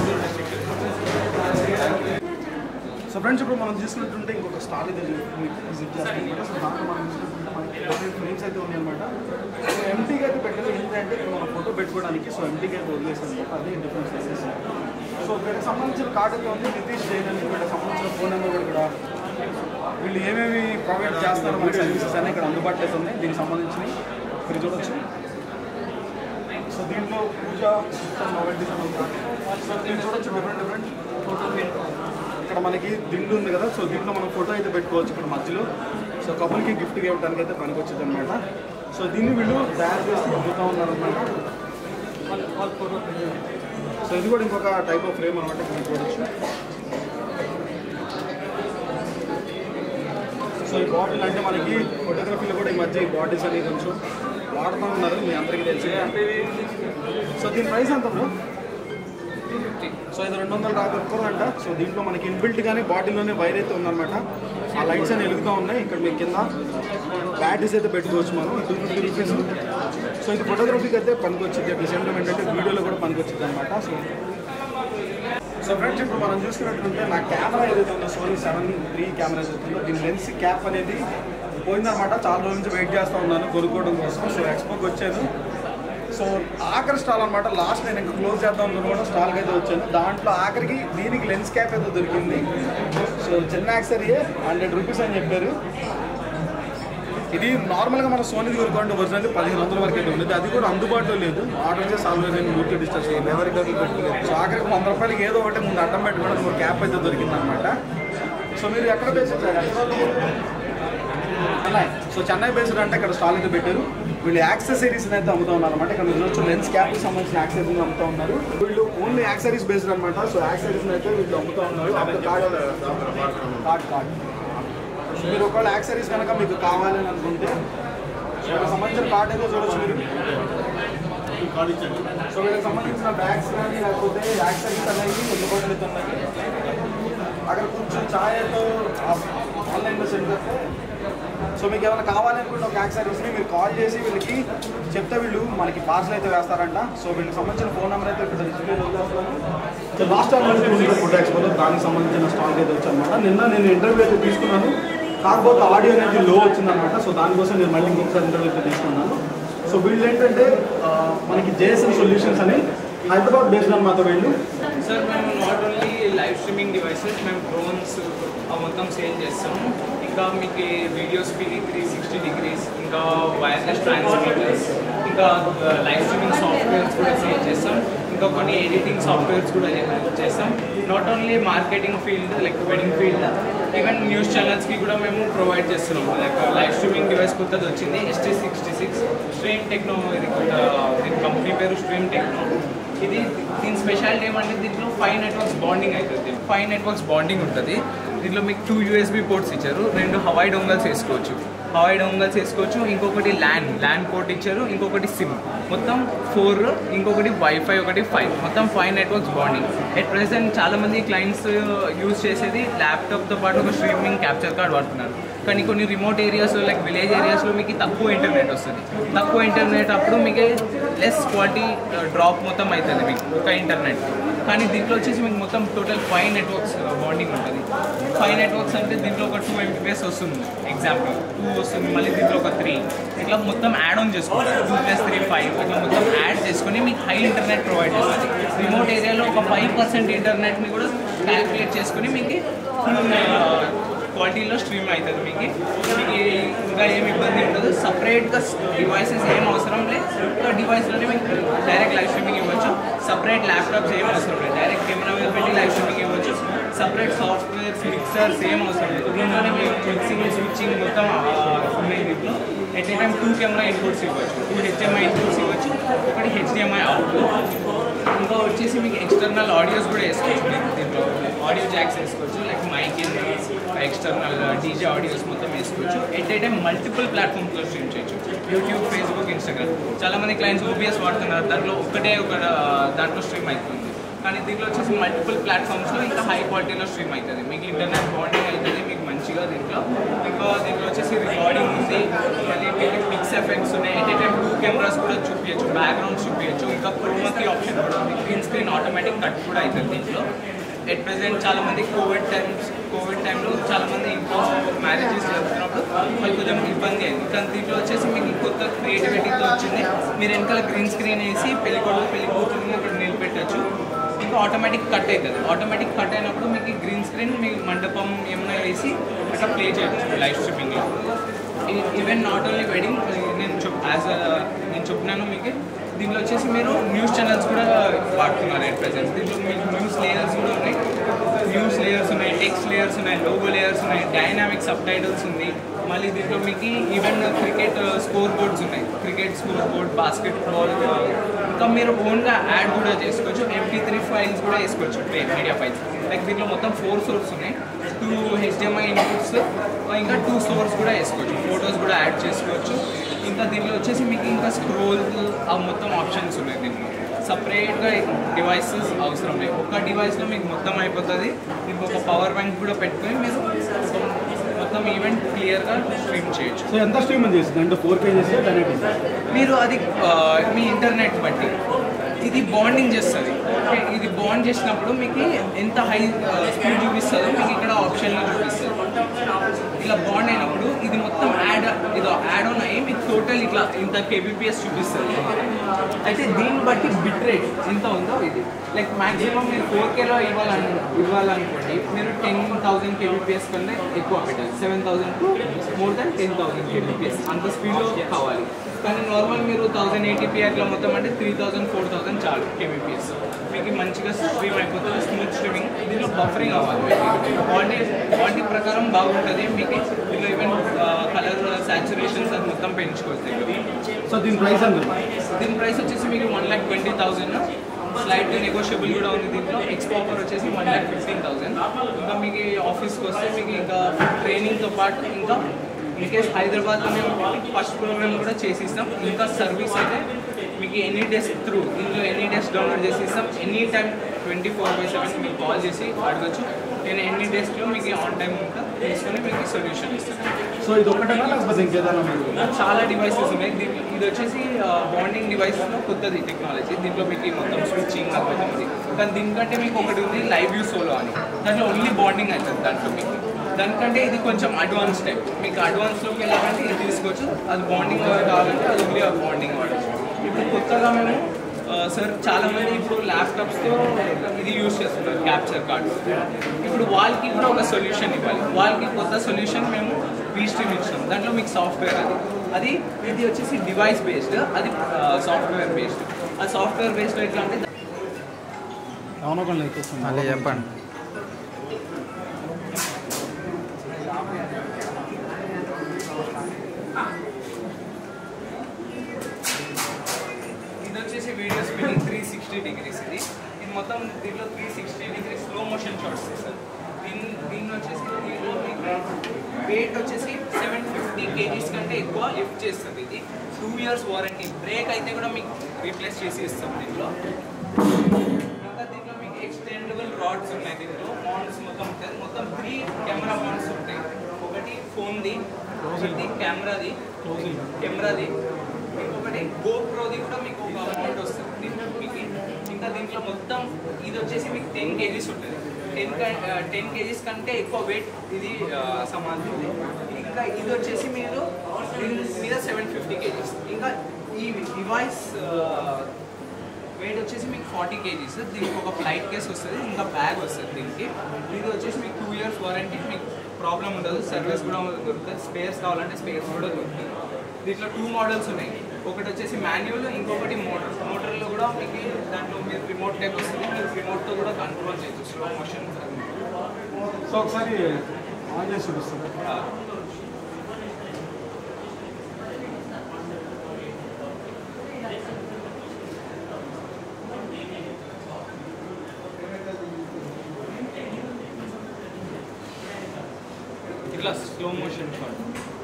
సో ఫ్రెండ్స్ ఇప్పుడు మనం చూసుకున్నట్టుంటే ఇంకొక స్టాల్ అయితే మీకు విజిట్ చేస్తాం సో దాంట్లో మనం చూసుకుంటే మనకి ఫ్రేమ్స్ అయితే ఉన్నాయన్నమాట సో ఎంటీగా అయితే పెట్టలేదు ఏంటంటే ఇక్కడ మనం ఫోటో పెట్టుకోవడానికి సో ఎంటీగా అయితే వదిలేసాం అనమాట అదే డిఫరెన్స్ సైజెస్ సో వీళ్ళకి సంబంధించిన కార్డ్ అయితే ఉంది నితీష్ జైన్ అని వీళ్ళకి సంబంధించిన ఫోన్ నెంబర్ కూడా ఇక్కడ వీళ్ళు ఏమేమి ప్రొవైడ్ చేస్తారో మనకి సర్వీసెస్ అన్నీ ఇక్కడ అందుబాటులో అయితే ఉన్నాయి దీనికి సంబంధించినవి మీరు చూడొచ్చు సో దీంట్లో పూజ సిస్టమ్ నోవెల్టీస్ అని ఉంది. సో దీన్ని చూడొచ్చు డిఫరెంట్ డిఫరెంట్ ఫోటో ఇక్కడ మనకి దిండు ఉంది కదా సో దీంట్లో మనం ఫోటో అయితే పెట్టుకోవచ్చు ఇక్కడ మధ్యలో సో కపుల్కి గిఫ్ట్ ఇవ్వడానికి అయితే పనికి వచ్చింది అనమాట సో దీన్ని వీళ్ళు తయారు చేసి అమ్ముతూ ఉన్నారనమాట సో ఇది కూడా ఇంకొక టైప్ ఆఫ్ ఫ్రేమ్ అనమాట ఇక్కడ మీరు చూడొచ్చు సో ఈ బాటిల్ అంటే మనకి ఫోటోగ్రఫీలో కూడా ఈ మధ్య ఈ బాటిల్స్ అనేవి కొంచెం వాడుతూ ఉన్నారు మీ అందరికీ తెలిసి సో దీని ప్రైస్ ఎంత బ్రో సో ఇది రెండు వందల యాభై రూపాయలు అంట సో దీంట్లో మనకి ఇన్బిల్ట్ గానే బాటిల్లోనే వైర్ అయితే ఉందన్నమాట ఆ లైట్స్ అని వెలుగుతూ ఉన్నాయి ఇక్కడ మీ కింద బ్యాటరీస్ అయితే పెట్టుకోవచ్చు మనం టూ ఫిఫ్టీ రూపీస్ సో ఇది ఫోటోగ్రఫీకి అయితే పనికి వచ్చింది అట్ ది సేమ్ టైం ఏంటంటే వీడియోలో కూడా పనికి వచ్చింది అనమాట సో సో ఫ్రెండ్స్ ఇప్పుడు మనం చూసుకున్నట్టుంటే నా కెమెరా ఏదైతే ఉందో సోనీ సెవెన్ త్రీ కెమెరా ఏదైతే ఉందో దీని లెన్స్ క్యాప్ అనేది పోయిందన్నమాట చాలా రోజుల నుంచి వెయిట్ చేస్తూ ఉన్నాను కొనుక్కోవడం కోసం సో ఎక్స్పోకి వచ్చాను సో ఆఖరి స్టాల్ అనమాట లాస్ట్ నేను ఇంకా క్లోజ్ చేద్దాం అనుకున్న స్టాల్కి అయితే వచ్చాను దాంట్లో ఆఖరికి దీనికి లెన్స్ క్యాప్ అయితే దొరికింది సో చిన్న యాక్సరీయే హండ్రెడ్ రూపీస్ అని చెప్పారు ఇది నార్మల్గా మన సోనీ కొనుక్కోండి ఒరిజినల్ పదిహేను వందల వరకు అయితే ఉండేది అది కూడా అందుబాటులో లేదు ఆర్డర్ చేసి ఆల్రెడీ నేను ఊరికే డిస్టర్స్ ఎవరికి పెట్టుకోలేదు సో ఆఖరికి వంద రూపాయలకి ఏదో ఒకటి ముందు అడ్డం పెట్టుకోవడం ఒక క్యాప్ అయితే దొరికింది అనమాట సో మీరు ఎక్కడ base Chennai so Chennai based అంటే ఇక్కడ స్టాల్ అయితే పెట్టారు వీళ్ళు యాక్సెసరీస్ అయితే అమ్ముతా ఉన్నారు అనమాట ఇక్కడ మీరు వచ్చి లెన్స్ క్యాప్ సంబంధించిన యాక్సెసరీస్ అమ్ముతా ఉన్నారు వీళ్ళు ఓన్లీ యాక్సెసరీస్ బేస్డ్ అనమాట సో యాక్సెసరీస్ అయితే వీళ్ళు అమ్ముతా ఉన్నారు అప్పుడు కార్డ్ కార్డ్ కార్డ్ సో మీరు ఒకవేళ యాక్సెసరీస్ కనుక మీకు కావాలి అని అనుకుంటే సో వీళ్ళకి సంబంధించిన కార్డ్ అయితే చూడొచ్చు మీరు సో వీళ్ళకి సంబంధించిన బ్యాగ్స్ కానీ లేకపోతే యాక్సెసరీస్ అనేవి అందుబాటులో అయితే ఉన్నాయి అక్కడ కొంచెం ఛాయ్ ఆన్లైన్లో సెండ్ చేస్తే సో మీకు ఏమైనా కావాలనుకుంటే ఒక యాక్సరీస్ని మీరు కాల్ చేసి వీళ్ళకి చెప్తే వీళ్ళు మనకి పార్సల్ అయితే వేస్తారంట సో వీళ్ళకి సంబంధించిన ఫోన్ నెంబర్ అయితే ఇక్కడ డిస్ప్లే సో లాస్ట్ టైం నుంచి ఫుడ్ ఎక్స్పోలో దానికి సంబంధించిన స్టాక్ అయితే వచ్చానమాట నిన్న నేను ఇంటర్వ్యూ అయితే తీసుకున్నాను కాకపోతే ఆడియో అనేది లో వచ్చిందనమాట సో దానికోసం నేను మళ్ళీ ఇంకొకసారి ఇంటర్వ్యూ అయితే తీసుకున్నాను సో వీళ్ళు ఏంటంటే ఆ, మనకి జేఎస్ఎన్ సొల్యూషన్స్ అని హైదరాబాద్ బేస్డ్ అనమాట వీళ్ళు
సార్ మేము not only live streaming devices మేము డ్రోన్స్ మొత్తం సేల్ చేస్తాము ఇంకా మీకు video speed three sixty degrees ఇంకా వైర్లెస్ ట్రాన్స్మిటర్స్ ఇంకా లైవ్ స్ట్రీమింగ్ సాఫ్ట్వేర్స్ కూడా సేల్ చేస్తాం ఇంకా కొన్ని ఎడిటింగ్ సాఫ్ట్వేర్స్ కూడా చేస్తాం not only marketing field like wedding field even news ఛానల్స్కి కూడా మేము ప్రొవైడ్ చేస్తున్నాం లైక్ లైవ్ స్ట్రీమింగ్ డివైస్ కొత్తది వచ్చింది ST sixty six stream techno ఇది కొత్త దీని కంపెనీ పేరు స్ట్రీమ్ టెక్నో ఇది దీని స్పెషాలిటీ ఏమంటే దీంట్లో ఫైవ్ నెట్వర్క్స్ బాండింగ్ అవుతుంది ఫైవ్ నెట్వర్క్స్ బాండింగ్ ఉంటుంది దీంట్లో మీకు టూ యూఎస్బీ పోర్ట్స్ ఇచ్చారు రెండు హవాయి డొంగల్స్ వేసుకోవచ్చు హవాయి డొంగల్స్ వేసుకోవచ్చు ఇంకొకటి ల్యాన్ ల్యాన్ పోర్ట్ ఇచ్చారు ఇంకొకటి సిమ్ మొత్తం ఫోర్ ఇంకొకటి వైఫై ఒకటి ఫైవ్ మొత్తం five networks bonding at present చాలా మంది క్లయింట్స్ యూజ్ చేసేది ల్యాప్టాప్తో పాటు ఒక స్ట్రీమింగ్ క్యాప్చర్ కార్డ్ వాడుతున్నారు కానీ కొన్ని రిమోట్ ఏరియాస్ లైక్ విలేజ్ ఏరియాస్లో మీకు తక్కువ ఇంటర్నెట్ వస్తుంది తక్కువ ఇంటర్నెట్ అప్పుడు మీకు లెస్ క్వాలిటీ డ్రాప్ మొత్తం అవుతుంది మీకు ఒక ఇంటర్నెట్ కానీ దీంట్లో వచ్చేసి మీకు మొత్తం టోటల్ ఫైవ్ నెట్వర్క్స్ బాండింగ్ ఉంటుంది ఫైవ్ నెట్వర్క్స్ అంటే దీంట్లో ఒక టూ ఎంపీఎస్ వస్తుంది ఎగ్జాంపుల్ టూ వస్తుంది మళ్ళీ దీంట్లో ఒక త్రీ ఇట్లా మొత్తం యాడ్ ఆన్ చేసుకుంటారు టూ ప్లస్ త్రీ ఫైవ్ ఇట్లా మొత్తం యాడ్ చేసుకొని మీకు హై ఇంటర్నెట్ ప్రొవైడ్ చేస్తుంది రిమోట్ ఏరియాలో ఒక ఫైవ్ పర్సెంట్ ఇంటర్నెట్ని కూడా క్యాల్కులేట్ చేసుకొని మీకు ఫుల్ క్వాలిటీలో స్ట్రీమ్ అవుతుంది మీకు మీకు ఇంకా ఏమి ఇబ్బంది ఉండదు సపరేట్గా డివైసెస్ ఏం అవసరం లేదు ఒక డివైస్లోనే మీకు డైరెక్ట్ లైవ్ స్ట్రీమింగ్ ఇవ్వచ్చు సపరేట్ ల్యాప్టాప్స్ ఏం అవసరం లేదు డైరెక్ట్ కెమెరా మీద పెట్టి లైవ్ స్ట్రీమింగ్ ఇవ్వచ్చు సపరేట్ సాఫ్ట్వేర్స్ మిక్సర్స్ ఏం అవసరం లేదు దీంట్లోనే మీకు మిక్సింగ్ స్విచ్చింగ్ మొత్తం ఆ, ఉన్నాయి దీంట్లో at a time two camera inputs ఇవ్వచ్చు టూ హెచ్ఎంఐ ఇన్పుట్స్ ఇవ్వచ్చు ఒకటి హెచ్డిఎంఐ అవుట్పుట్ ఇంకా వచ్చేసి మీకు ఎక్స్టర్నల్ ఆడియోస్ కూడా వేసుకోవచ్చు మీకు దీంట్లో ఆడియో జాక్స్ వేసుకోవచ్చు like mic external DJ audios మొత్తం వేసుకోవచ్చు ఎట్ ఏ టైం మల్టిపుల్ ప్లాట్ఫామ్స్లో స్ట్రీమ్ చేయొచ్చు యూట్యూబ్ ఫేస్బుక్ ఇన్స్టాగ్రామ్ చాలా మంది క్లయింట్స్ ఓబిఎస్ వాడుతున్నారు దాంట్లో ఒకటే ఒక దాంట్లో స్ట్రీమ్ అవుతుంది కానీ దీంట్లో వచ్చేసి మల్టిపుల్ ప్లాట్ఫామ్స్లో ఇంకా హై క్వాలిటీలో స్ట్రీమ్ అవుతుంది మీకు ఇంటర్నెట్ బాండింగ్ అవుతుంది మీకు మంచిగా దీంట్లో ఇంకా దీంట్లో వచ్చేసి రికార్డింగ్ ఉంది మళ్ళీ మీకు పిక్స్ ఎఫెక్ట్స్ ఉన్నాయి at a time two cameras కూడా చూపించచ్చు బ్యాక్గ్రౌండ్ చూపించచ్చు ఇంకా క్రోమకి ఆప్షన్ కూడా ఉంది గ్రీన్ స్క్రీన్ ఆటోమేటిక్ కట్ కూడా అవుతుంది దీంట్లో ఎట్ ప్రెసెంట్ చాలా మంది కోవిడ్ టైమ్స్ కోవిడ్ టైంలో చాలా మంది ఇంట్లో మ్యారేజెస్ జరుగుతున్నప్పుడు వాళ్ళకి కొంచెం ఇబ్బంది అయింది కానీ దీంట్లో వచ్చేసి మీకు కొత్త క్రియేటివిటీతో వచ్చింది మీరు వెనకాల గ్రీన్ స్క్రీన్ వేసి పెళ్లి కొడుకు పెళ్లి కూతురుని అక్కడ నిలబెట్టచ్చు ఇంకా ఆటోమేటిక్ కట్ అవుతుంది ఆటోమేటిక్ కట్ అయినప్పుడు మీకు గ్రీన్ స్క్రీన్ మీకు మండపం ఏమైనా వేసి అట్లా ప్లే చేయొచ్చు లైవ్ స్ట్రీమింగ్లో ఈవెన్ నాట్ ఓన్లీ వెడ్డింగ్ నేను చెప్ యాజ్ నేను చెప్పినాను మీకు దీంట్లో వచ్చేసి మీరు న్యూస్ ఛానల్స్ కూడా వాడుతున్నారు ఎట్ ప్రెసెంట్ దీంట్లో మీకు న్యూస్ లేయర్స్ కూడా ఉన్నాయి న్యూస్ లేయర్స్ ఉన్నాయి టెక్స్ట్ లేయర్స్ ఉన్నాయి లోగో లేయర్స్ ఉన్నాయి డైనామిక్ సబ్ టైటిల్స్ ఉంది మళ్ళీ దీంట్లో మీకు ఈవెన్ క్రికెట్ స్కోర్ బోర్డ్స్ ఉన్నాయి cricket score board basketball ఇంకా మీరు ఓన్గా యాడ్ కూడా చేసుకోవచ్చు ఎంపీ త్రీ ఫైల్స్ కూడా వేసుకోవచ్చు మీడియా ఫైల్స్ లైక్ దీంట్లో మొత్తం ఫోర్ సోర్స్ ఉన్నాయి టూ హెచ్డిఎంఐ ఇన్పుట్స్ ఇంకా టూ సోర్స్ కూడా వేసుకోవచ్చు ఫొటోస్ కూడా యాడ్ చేసుకోవచ్చు ఇంకా దీంట్లో వచ్చేసి మీకు ఇంకా స్క్రోల్ ఆ మొత్తం ఆప్షన్స్ ఉన్నాయి దీంట్లో సపరేట్గా డివైసెస్ అవసరం లేదు ఒక డివైస్లో మీకు మొత్తం అయిపోతుంది మీకు ఒక పవర్ బ్యాంక్ కూడా పెట్టుకొని మీరు ఒక మొత్తం ఈవెంట్ క్లియర్గా స్ట్రీమ్ చేయొచ్చు
సో ఎంత స్ట్రీమ్ చేస్తుంది అంటే ఫోర్ కే చేస్తే టెన్ ఎయిటీ
మీరు అది ఆ, మీ ఇంటర్నెట్ బట్టి ఇది బాండింగ్ చేస్తుంది ఓకే ఇది బాండ్ చేసినప్పుడు మీకు ఎంత హై స్పీడ్ చూపిస్తుందో మీకు ఇక్కడ ఆప్షన్లో చూపిస్తుంది ఇలా బాండ్ అయినప్పుడు ఇది మొత్తం యాడ్ ఇది యాడ్ ఆన్ అయ్యి మీకు టోటల్ ఇట్లా ఇంత కేబీపీఎస్ చూపిస్తుంది అయితే దీన్ని బట్టి బిట్ రేట్ ఎంత ఉందో ఇది లైక్ మాక్సిమం మీరు ఫోర్ కేలో ఇవ్వాలని ఇవ్వాలనుకోండి మీరు టెన్ థౌసండ్ కేబీపీఎస్ కన్నా ఎక్కువ పెట్టాలి seven thousand to more than ten thousand kbps అంత స్పీడ్లో కావాలి కానీ నార్మల్ మీరు థౌసండ్ ఎయిటీపీ అట్లా మొత్తం అంటే త్రీ థౌసండ్ ఫోర్ థౌసండ్ చాలు కేబీపీఎస్ మీకు మంచిగా స్ట్రీమ్ అయిపోతుంది స్మూత్ స్ట్రీమింగ్ దీంట్లో బఫరింగ్ అవ్వాలి మీకు క్వాలిటీ క్వాలిటీ ప్రకారం బాగుంటుంది మీకు దీంట్లో ఈవెన్ కలర్ సాచురేషన్స్ అది మొత్తం పెంచుకోవచ్చు దీంట్లో
సో దీని ప్రైస్ ఎంత
దీని ప్రైస్ వచ్చేసి మీకు one lakh twenty thousand slight negotiable కూడా ఉంది దీంట్లో ఎక్స్పో ఆఫర్ వచ్చేసి వన్ ల్యాక్ ఫిఫ్టీన్ థౌసండ్ ఇంకా మీకు ఆఫీస్కి వస్తే మీకు ఇంకా ట్రైనింగ్తో పాటు ఇంకా ఇన్ కేస్ హైదరాబాద్లోనే ఫస్ట్ ప్రోగ్రామ్ కూడా చేసిస్తాం ఇంకా సర్వీస్ అయితే మీకు ఎనీ డేస్ త్రూ దీంట్లో ఎనీ డేస్ డౌన్లోడ్ చేసి ఇస్తాం any time twenty four by seven మీకు కాల్ చేసి అడగచ్చు నేను ఎన్ని డేస్లో మీకు ఆన్ టైం ఇంకా తీసుకొని మీకు సొల్యూషన్ ఇస్తాను
సో ఇది ఒకటేనా లేకపోతే ఇంకేదైనా మీరు
చాలా డివైసెస్ ఉన్నాయి దీంట్లో ఇది వచ్చేసి బాండింగ్ డివైస్లో కొత్తది టెక్నాలజీ దీంట్లో మీకు మొత్తం స్విచ్చింగ్ అవుతుంది కానీ దీనికంటే మీకు ఒకటి ఉంది లైవ్ యూ సోలో అని దాంట్లో ఓన్లీ బాండింగ్ అవుతుంది దాంట్లో మీకు దానికంటే ఇది కొంచెం అడ్వాన్స్ టైప్ మీకు అడ్వాన్స్లోకి వెళ్ళాలంటే ఇది తీసుకోవచ్చు అది బాండింగ్ కావాలంటే అది ఓన్లీ బాండింగ్ వాడచ్చు ఇప్పుడు కొత్తగా మేము సార్ చాలా మంది ఇప్పుడు ల్యాప్టాప్స్తో ఇది యూస్ చేస్తున్నారు క్యాప్చర్ కార్డ్ ఇప్పుడు వాళ్ళకి కూడా ఒక సొల్యూషన్ ఇవ్వాలి వాళ్ళకి కొత్త సొల్యూషన్ మేము స్ట్రీమ్ ఇచ్చాం దాంట్లో మీకు సాఫ్ట్వేర్ అది అది ఇది వచ్చేసి డివైస్ బేస్డ్ అది సాఫ్ట్వేర్ బేస్డ్ ఆ సాఫ్ట్వేర్ బేస్డ్ ఎట్లా అంటే
అవును కొన్ని ఎక్కిస్తుంది
మళ్ళీ చెప్పండి
ఇది వచ్చేసి video spinning three sixty degrees ఇది ఇది మొత్తం దీంట్లో three sixty degrees slow motion shots sir దీని దీన్ని వచ్చేసి దీంట్లో వెయిట్ వచ్చేసి సెవెన్ ఫిఫ్టీ కేజీస్ కంటే ఎక్కువ లిఫ్ట్ చేస్తుంది ఇది టూ ఇయర్స్ వారంటీ బ్రేక్ అయితే కూడా మీకు రీప్లేస్ చేసి ఇస్తాం దీంట్లో ఇంకా దీంట్లో మీకు ఎక్స్టెండబుల్ రాడ్స్ ఉన్నాయి దీంట్లో మౌంట్స్ మొత్తం ఉంటుంది మొత్తం త్రీ కెమెరా మౌంట్స్ ఉంటాయి ఒకటి ఫోన్ది ఒకటి కెమెరాది కెమెరాది ఇంకొకటి గోప్రోది కూడా మీకు ఒక అమౌంట్ వస్తుంది దీంట్లో మీకు ఇంకా దీంట్లో మొత్తం ఇది వచ్చేసి మీకు టెన్ కేజీస్ ఉంటుంది టెన్ టెన్ కేజీస్ కంటే ఎక్కువ వెయిట్ ఇది సమానం ఇంకా ఇది వచ్చేసి మీరు దీని మీద సెవెన్ ఫిఫ్టీ కేజీస్ ఇంకా ఈ డివైస్ వెయిట్ వచ్చేసి మీకు ఫార్టీ కేజీస్ దీనికి ఒక ఫ్లైట్ కేస్ వస్తుంది ఇంకా బ్యాగ్ వస్తుంది దీనికి ఇది వచ్చేసి మీకు టూ ఇయర్స్ వారంటీ మీకు ప్రాబ్లం ఉండదు సర్వీస్ కూడా దొరుకుతుంది స్పేర్స్ కావాలంటే స్పేర్స్ కూడా దొరుకుతుంది దీంట్లో టూ మోడల్స్ ఉన్నాయి ఒకటి వచ్చేసి మాన్యువల్ ఇంకొకటి మోటార్ మోటార్లో కూడా మీకు దాంట్లో మీరు రిమోట్ టైప్ వస్తుంది మీరు రిమోట్తో కూడా కంట్రోల్ చేయొచ్చు స్లో మోషన్
సో ఒకసారి ఆన్ చేసి చూపిస్తాను
ఇట్లా స్లో మోషన్ షాట్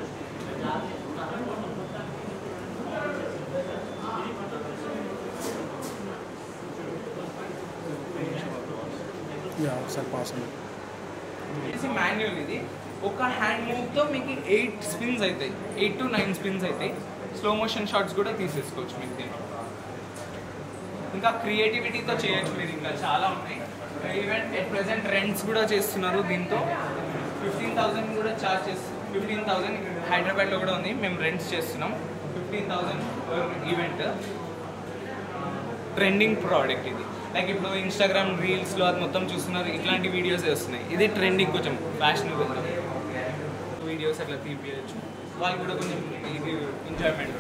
యా ఒకసారి పాస్ ఉంది
వచ్చేసి మాన్యువల్ ఇది ఒక హ్యాండ్ మూవ్తో మీకు ఎయిట్ స్పిన్స్ అవుతాయి ఎయిట్ టు నైన్ స్పిన్స్ అవుతాయి స్లో మోషన్ షాట్స్ కూడా తీసేసుకోవచ్చు మీకు దీంట్లో ఇంకా క్రియేటివిటీతో చేయొచ్చు మీరు ఇంకా చాలా ఉన్నాయి ఈవెన్ ఎట్ ప్రెసెంట్ రెంట్స్ కూడా చేస్తున్నారు దీంతో ఫిఫ్టీన్ థౌసండ్ కూడా చార్జ్ చేస్తు ఫిఫ్టీన్ థౌసండ్ హైదరాబాద్లో కూడా ఉంది మేము రెంట్స్ చేస్తున్నాం fifteen thousand per event trending product ఇది లైక్ ఇప్పుడు ఇన్స్టాగ్రామ్ రీల్స్లో అది మొత్తం చూస్తున్నారు ఇట్లాంటి వీడియోస్ వస్తున్నాయి ఇది ట్రెండింగ్ కొంచెం ఫ్యాషనబుల్ వీడియోస్ అట్లా తీపియచ్చు వాళ్ళు కూడా కొంచెం ఇది ఎంజాయ్మెంట్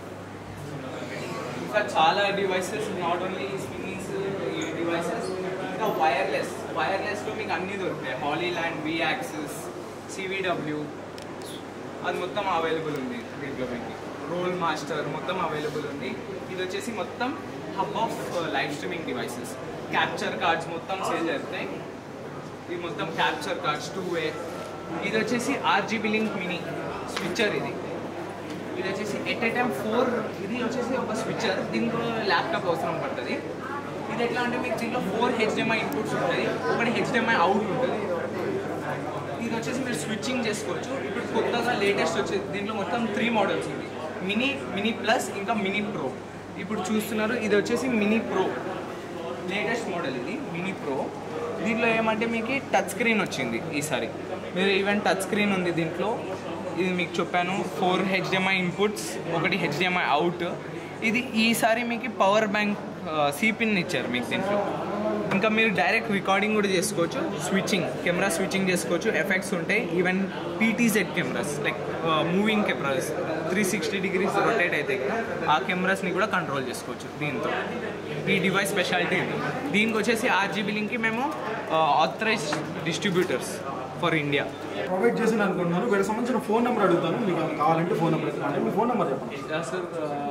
ఇంకా చాలా డివైసెస్ నాట్ ఓన్లీ స్పిన్నింగ్స్ ఈ డివైసెస్ ఇంకా వైర్లెస్ వైర్లెస్లో మీకు అన్నీ దొరుకుతాయి Hollyland Vaxis CVW అది మొత్తం అవైలబుల్ ఉంది దీంట్లో మీకు రోల్ మాస్టర్ మొత్తం అవైలబుల్ ఉంది ఇది వచ్చేసి మొత్తం hub of live streaming devices capture cards మొత్తం సేల్ జరుగుతాయి ఇది మొత్తం క్యాప్చర్ కార్డ్స్ టూ వే ఇది వచ్చేసి ఆర్జీబీ లింక్ మినీ స్విచ్చర్ ఇది ఇది వచ్చేసి ఎట్ ఏ టైం ఫోర్ ఇది వచ్చేసి ఒక స్విచ్చర్ దీంట్లో ల్యాప్టాప్ అవసరం పడుతుంది ఇది ఎట్లా అంటే మీకు దీంట్లో ఫోర్ హెచ్డిఎంఐ ఇన్పుట్స్ ఉంటుంది ఒకటి హెచ్డిఎంఐ అవుట్ ఉంటుంది ఇది వచ్చేసి మీరు స్విచ్చింగ్ చేసుకోవచ్చు ఇప్పుడు కొత్తగా లేటెస్ట్ వచ్చేది దీంట్లో మొత్తం త్రీ మోడల్స్ ఉంది మినీ మినీ ప్లస్ ఇంకా మినీ ప్రో ఇప్పుడు చూస్తున్నారు ఇది వచ్చేసి మినీ ప్రో లేటెస్ట్ మోడల్ ఇది మినీ ప్రో దీంట్లో ఏమంటే మీకు టచ్ స్క్రీన్ వచ్చింది ఈసారి మీరు ఈవెన్ టచ్ స్క్రీన్ ఉంది దీంట్లో ఇది మీకు చెప్పాను ఫోర్ హెచ్డిఎంఐ ఇన్పుట్స్ ఒకటి హెచ్డిఎంఐ అవుట్ ఇది ఈసారి మీకు పవర్ బ్యాంక్ సిపిన్ ఇచ్చారు మీకు దీంట్లో ఇంకా మీరు డైరెక్ట్ రికార్డింగ్ కూడా చేసుకోవచ్చు స్విచ్చింగ్ కెమెరా స్విచ్చింగ్ చేసుకోవచ్చు ఎఫెక్ట్స్ ఉంటాయి even PTZ cameras like moving cameras three sixty degrees rotate అయితే కదా ఆ కెమెరాస్ని కూడా కంట్రోల్ చేసుకోవచ్చు దీంతో ఈ డివైస్ స్పెషాలిటీ ఇది దీనికి వచ్చేసి ఆర్జీబీ లింక్కి మేము authorise distributors for India
provide చేసిన అనుకుంటున్నాను వీళ్ళకి సంబంధించిన ఫోన్ నెంబర్ అడుగుతాను మీకు ఏమైనా కావాలంటే ఫోన్ నెంబర్ ఇస్తాను మీ ఫోన్ నెంబర్ చెప్పండి
sir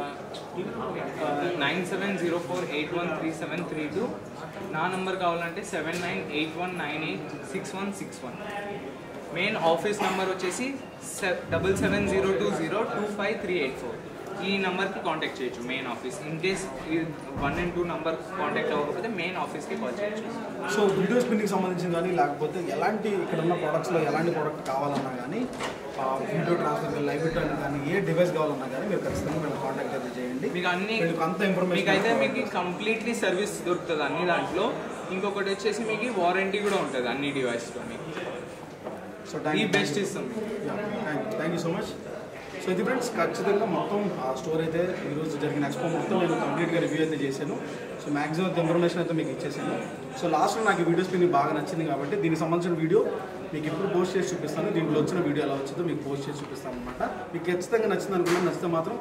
nine seven zero four eight one three seven three two నా నంబర్ కావాలంటే seven nine eight one nine eight six one six one main office number వచ్చేసి double seven zero two zero two five three eight four ఈ నెంబర్కి contact చేయొచ్చు main office in case one and two number contact అవ్వకపోతే main ఆఫీస్కి call చేయొచ్చు
so video spinning సంబంధించిన కానీ లేకపోతే ఎలాంటి ఇక్కడ ఉన్న ప్రోడక్ట్స్లో ఎలాంటి ప్రోడక్ట్ కావాలన్నా కానీ వీడియో ట్రాన్స్ఫర్ లైవ్ రిటర్న్ కానీ ఏ డివైస్ కావాలన్నా కానీ మీరు ఖచ్చితంగా మేము కాంటాక్ట్ అయితే చేయండి
మీకు అన్ని
మీకు అంత ఇన్ఫర్మేషన్
మీకు అయితే మీకు కంప్లీట్లీ సర్వీస్ దొరుకుతుంది అన్ని దాంట్లో ఇంకొకటి వచ్చేసి మీకు వారంటీ కూడా ఉంటుంది అన్ని డివైస్లో మీకు
సో
ఈ బెస్ట్ ఇస్తాం మీకు
thank you so much so ఇది ఫ్రెండ్స్ ఖచ్చితంగా మొత్తం ఆ స్టోర్ అయితే ఈరోజు జరిగిన ఎక్స్పో మొత్తం నేను కంప్లీట్గా రివ్యూ అయితే చేశాను సో మ్యాక్సిమం ఇన్ఫర్మేషన్ అయితే మీకు ఇచ్చేసాను సో లాస్ట్లో నాకు ఈ వీడియోస్ మీకు బాగా నచ్చింది కాబట్టి దీనికి సంబంధించిన వీడియో మీకు ఎప్పుడు పోస్ట్ చేసి చూపిస్తాను దీంట్లో వచ్చిన వీడియో ఎలా వచ్చిందో మీకు పోస్ట్ చేసి చూపిస్తాను అనమాట మీకు ఖచ్చితంగా నచ్చింది అనుకున్నాను నచ్చితే మాత్రం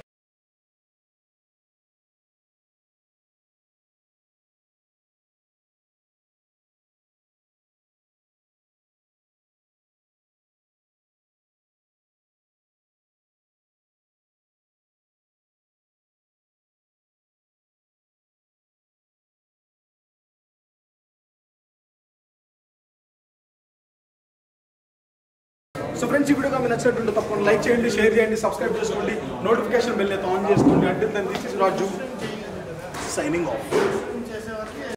సో ఫ్రెండ్స్ ఈ వీడియో మీకు నచ్చినట్టుంటే తప్పకుండా లైక్ చేయండి షేర్ చేయండి సబ్స్క్రైబ్ చేసుకోండి నోటిఫికేషన్ బెల్ అయితే ఆన్ చేసుకోండి అంటే this is Raju signing of